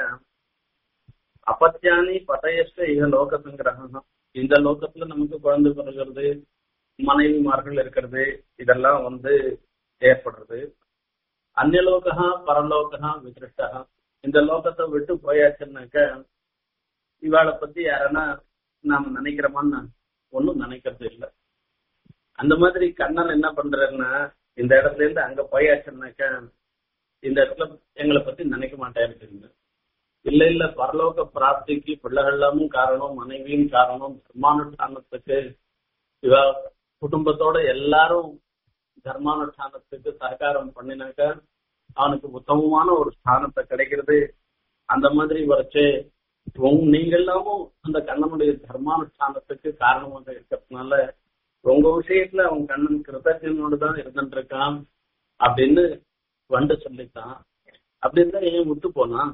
அபத்தியானி பதயஸ்ட இக லோக சங்கிரகம் இந்த லோகத்துல நமக்கு குழந்தை பிறகுறது மனைவிமார்கள் இருக்கிறது இதெல்லாம் வந்து ஏற்படுறது அந்நியலோகா பரலோகா விசிருஷ்டா இந்த லோகத்தை விட்டு போயாச்சுன்னாக்க இவாளை பத்தி யாரன்னா நாம நினைக்கிறோமான்னு ஒண்ணும் நினைக்கிறது இல்லை அந்த மாதிரி கண்ணன் என்ன பண்றாருன்னா இந்த இடத்துல இருந்து அங்க போயாச்சுன்னாக்க இந்த இடத்துல எங்களை பத்தி நினைக்க மாட்டேன் இல்ல இல்ல பரலோக பிராப்திக்கு பிள்ளைகள் எல்லாமும் காரணம் மனைவியும் காரணம் தர்மானுஷ்டானத்துக்கு இவ குடும்பத்தோட எல்லாரும் தர்மானுஷ்டானத்துக்கு சககாரம் பண்ணினாக்க அவனுக்கு உத்தமமான ஒரு ஸ்தானத்தை கிடைக்கிறது அந்த மாதிரி வரைச்சு உங்க நீங்க எல்லாமும் அந்த கண்ணனுடைய தர்மானுஷ்டானத்துக்கு காரணமாக இருக்கிறதுனால உங்க விஷயத்துல அவன் கண்ணன் கிருத்தஜனோடு தான் இருந்துட்டு இருக்கான் அப்படின்னு வண்டு சொல்லித்தான் அப்படின்னு தான் ஏன் விட்டு போனான்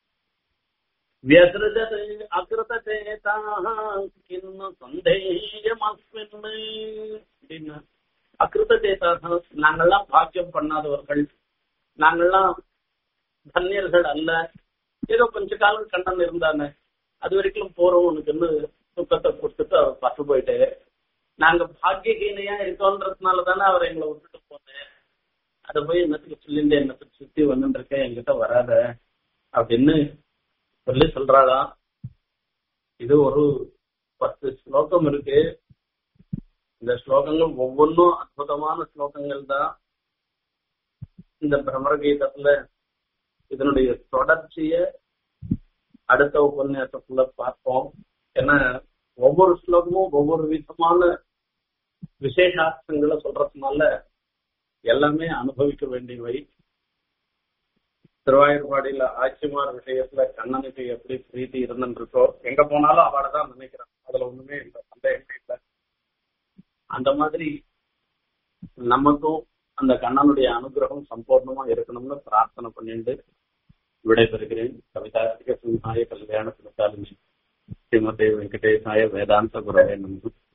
व्यसृजते अकृतचेताः किन्न சந்தேகமஸ்மின் அப்படின்னா அகிருத்தச்சேதாக நாங்கள்லாம் பாக்கியம் பண்ணாதவர்கள் நாங்கள்லாம் தன்யர்கள் அல்ல ஏதோ கொஞ்ச காலம் கண்ணன் இருந்தானே அது வரைக்கும் போறோம் உனக்குன்னு துக்கத்தை கொடுத்துட்டு அவர் பட்டு போயிட்டு நாங்க பாக்கியஹீனையா இருக்கோன்றதுனால தானே அவர் எங்களை விட்டுட்டு போனேன் அதை போய் என்னத்துக்கு சொல்லிட்டு என்னத்துக்கு சுத்தி வந்துட்டு இருக்கேன் என்கிட்ட வராத அப்படின்னு சொல்லி சொல்றாளாம் இது ஒரு பத்து ஸ்லோகம் இருக்கு இந்த ஸ்லோகங்கள் ஒவ்வொன்றும் அற்புதமான ஸ்லோகங்கள் தான் இந்த பிரமரகீதத்துல இதனுடைய தொடர்ச்சிய அடுத்த உபன்யாசத்துல பார்ப்போம் ஏன்னா ஒவ்வொரு ஸ்லோகமும் ஒவ்வொரு விதமான விசேஷார்த்தங்களை சொல்றதுனால எல்லாமே அனுபவிக்க வேண்டியவை திருவாயூர்பாடியில ஆட்சிமார் விஷயத்துல கண்ணனுக்கு எப்படி பிரீத்தி இருந்துருக்கோ எங்க போனாலும் அவளை தான் நினைக்கிறான் அதுல ஒண்ணுமே இல்லை சந்தேகமே இல்லை அந்த மாதிரி நமக்கும் அந்த கண்ணனுடைய அனுகிரகம் சம்பூர்ணமா இருக்கணும்னு பிரார்த்தனை பண்ணிட்டு விடைபெறுகிறேன் கவிதார்த்திக சிம்ஹாய கல்யாண சுலதாலினி ஸ்ரீமதே வெங்கடேசாய வேதாந்த குரவே நம்பு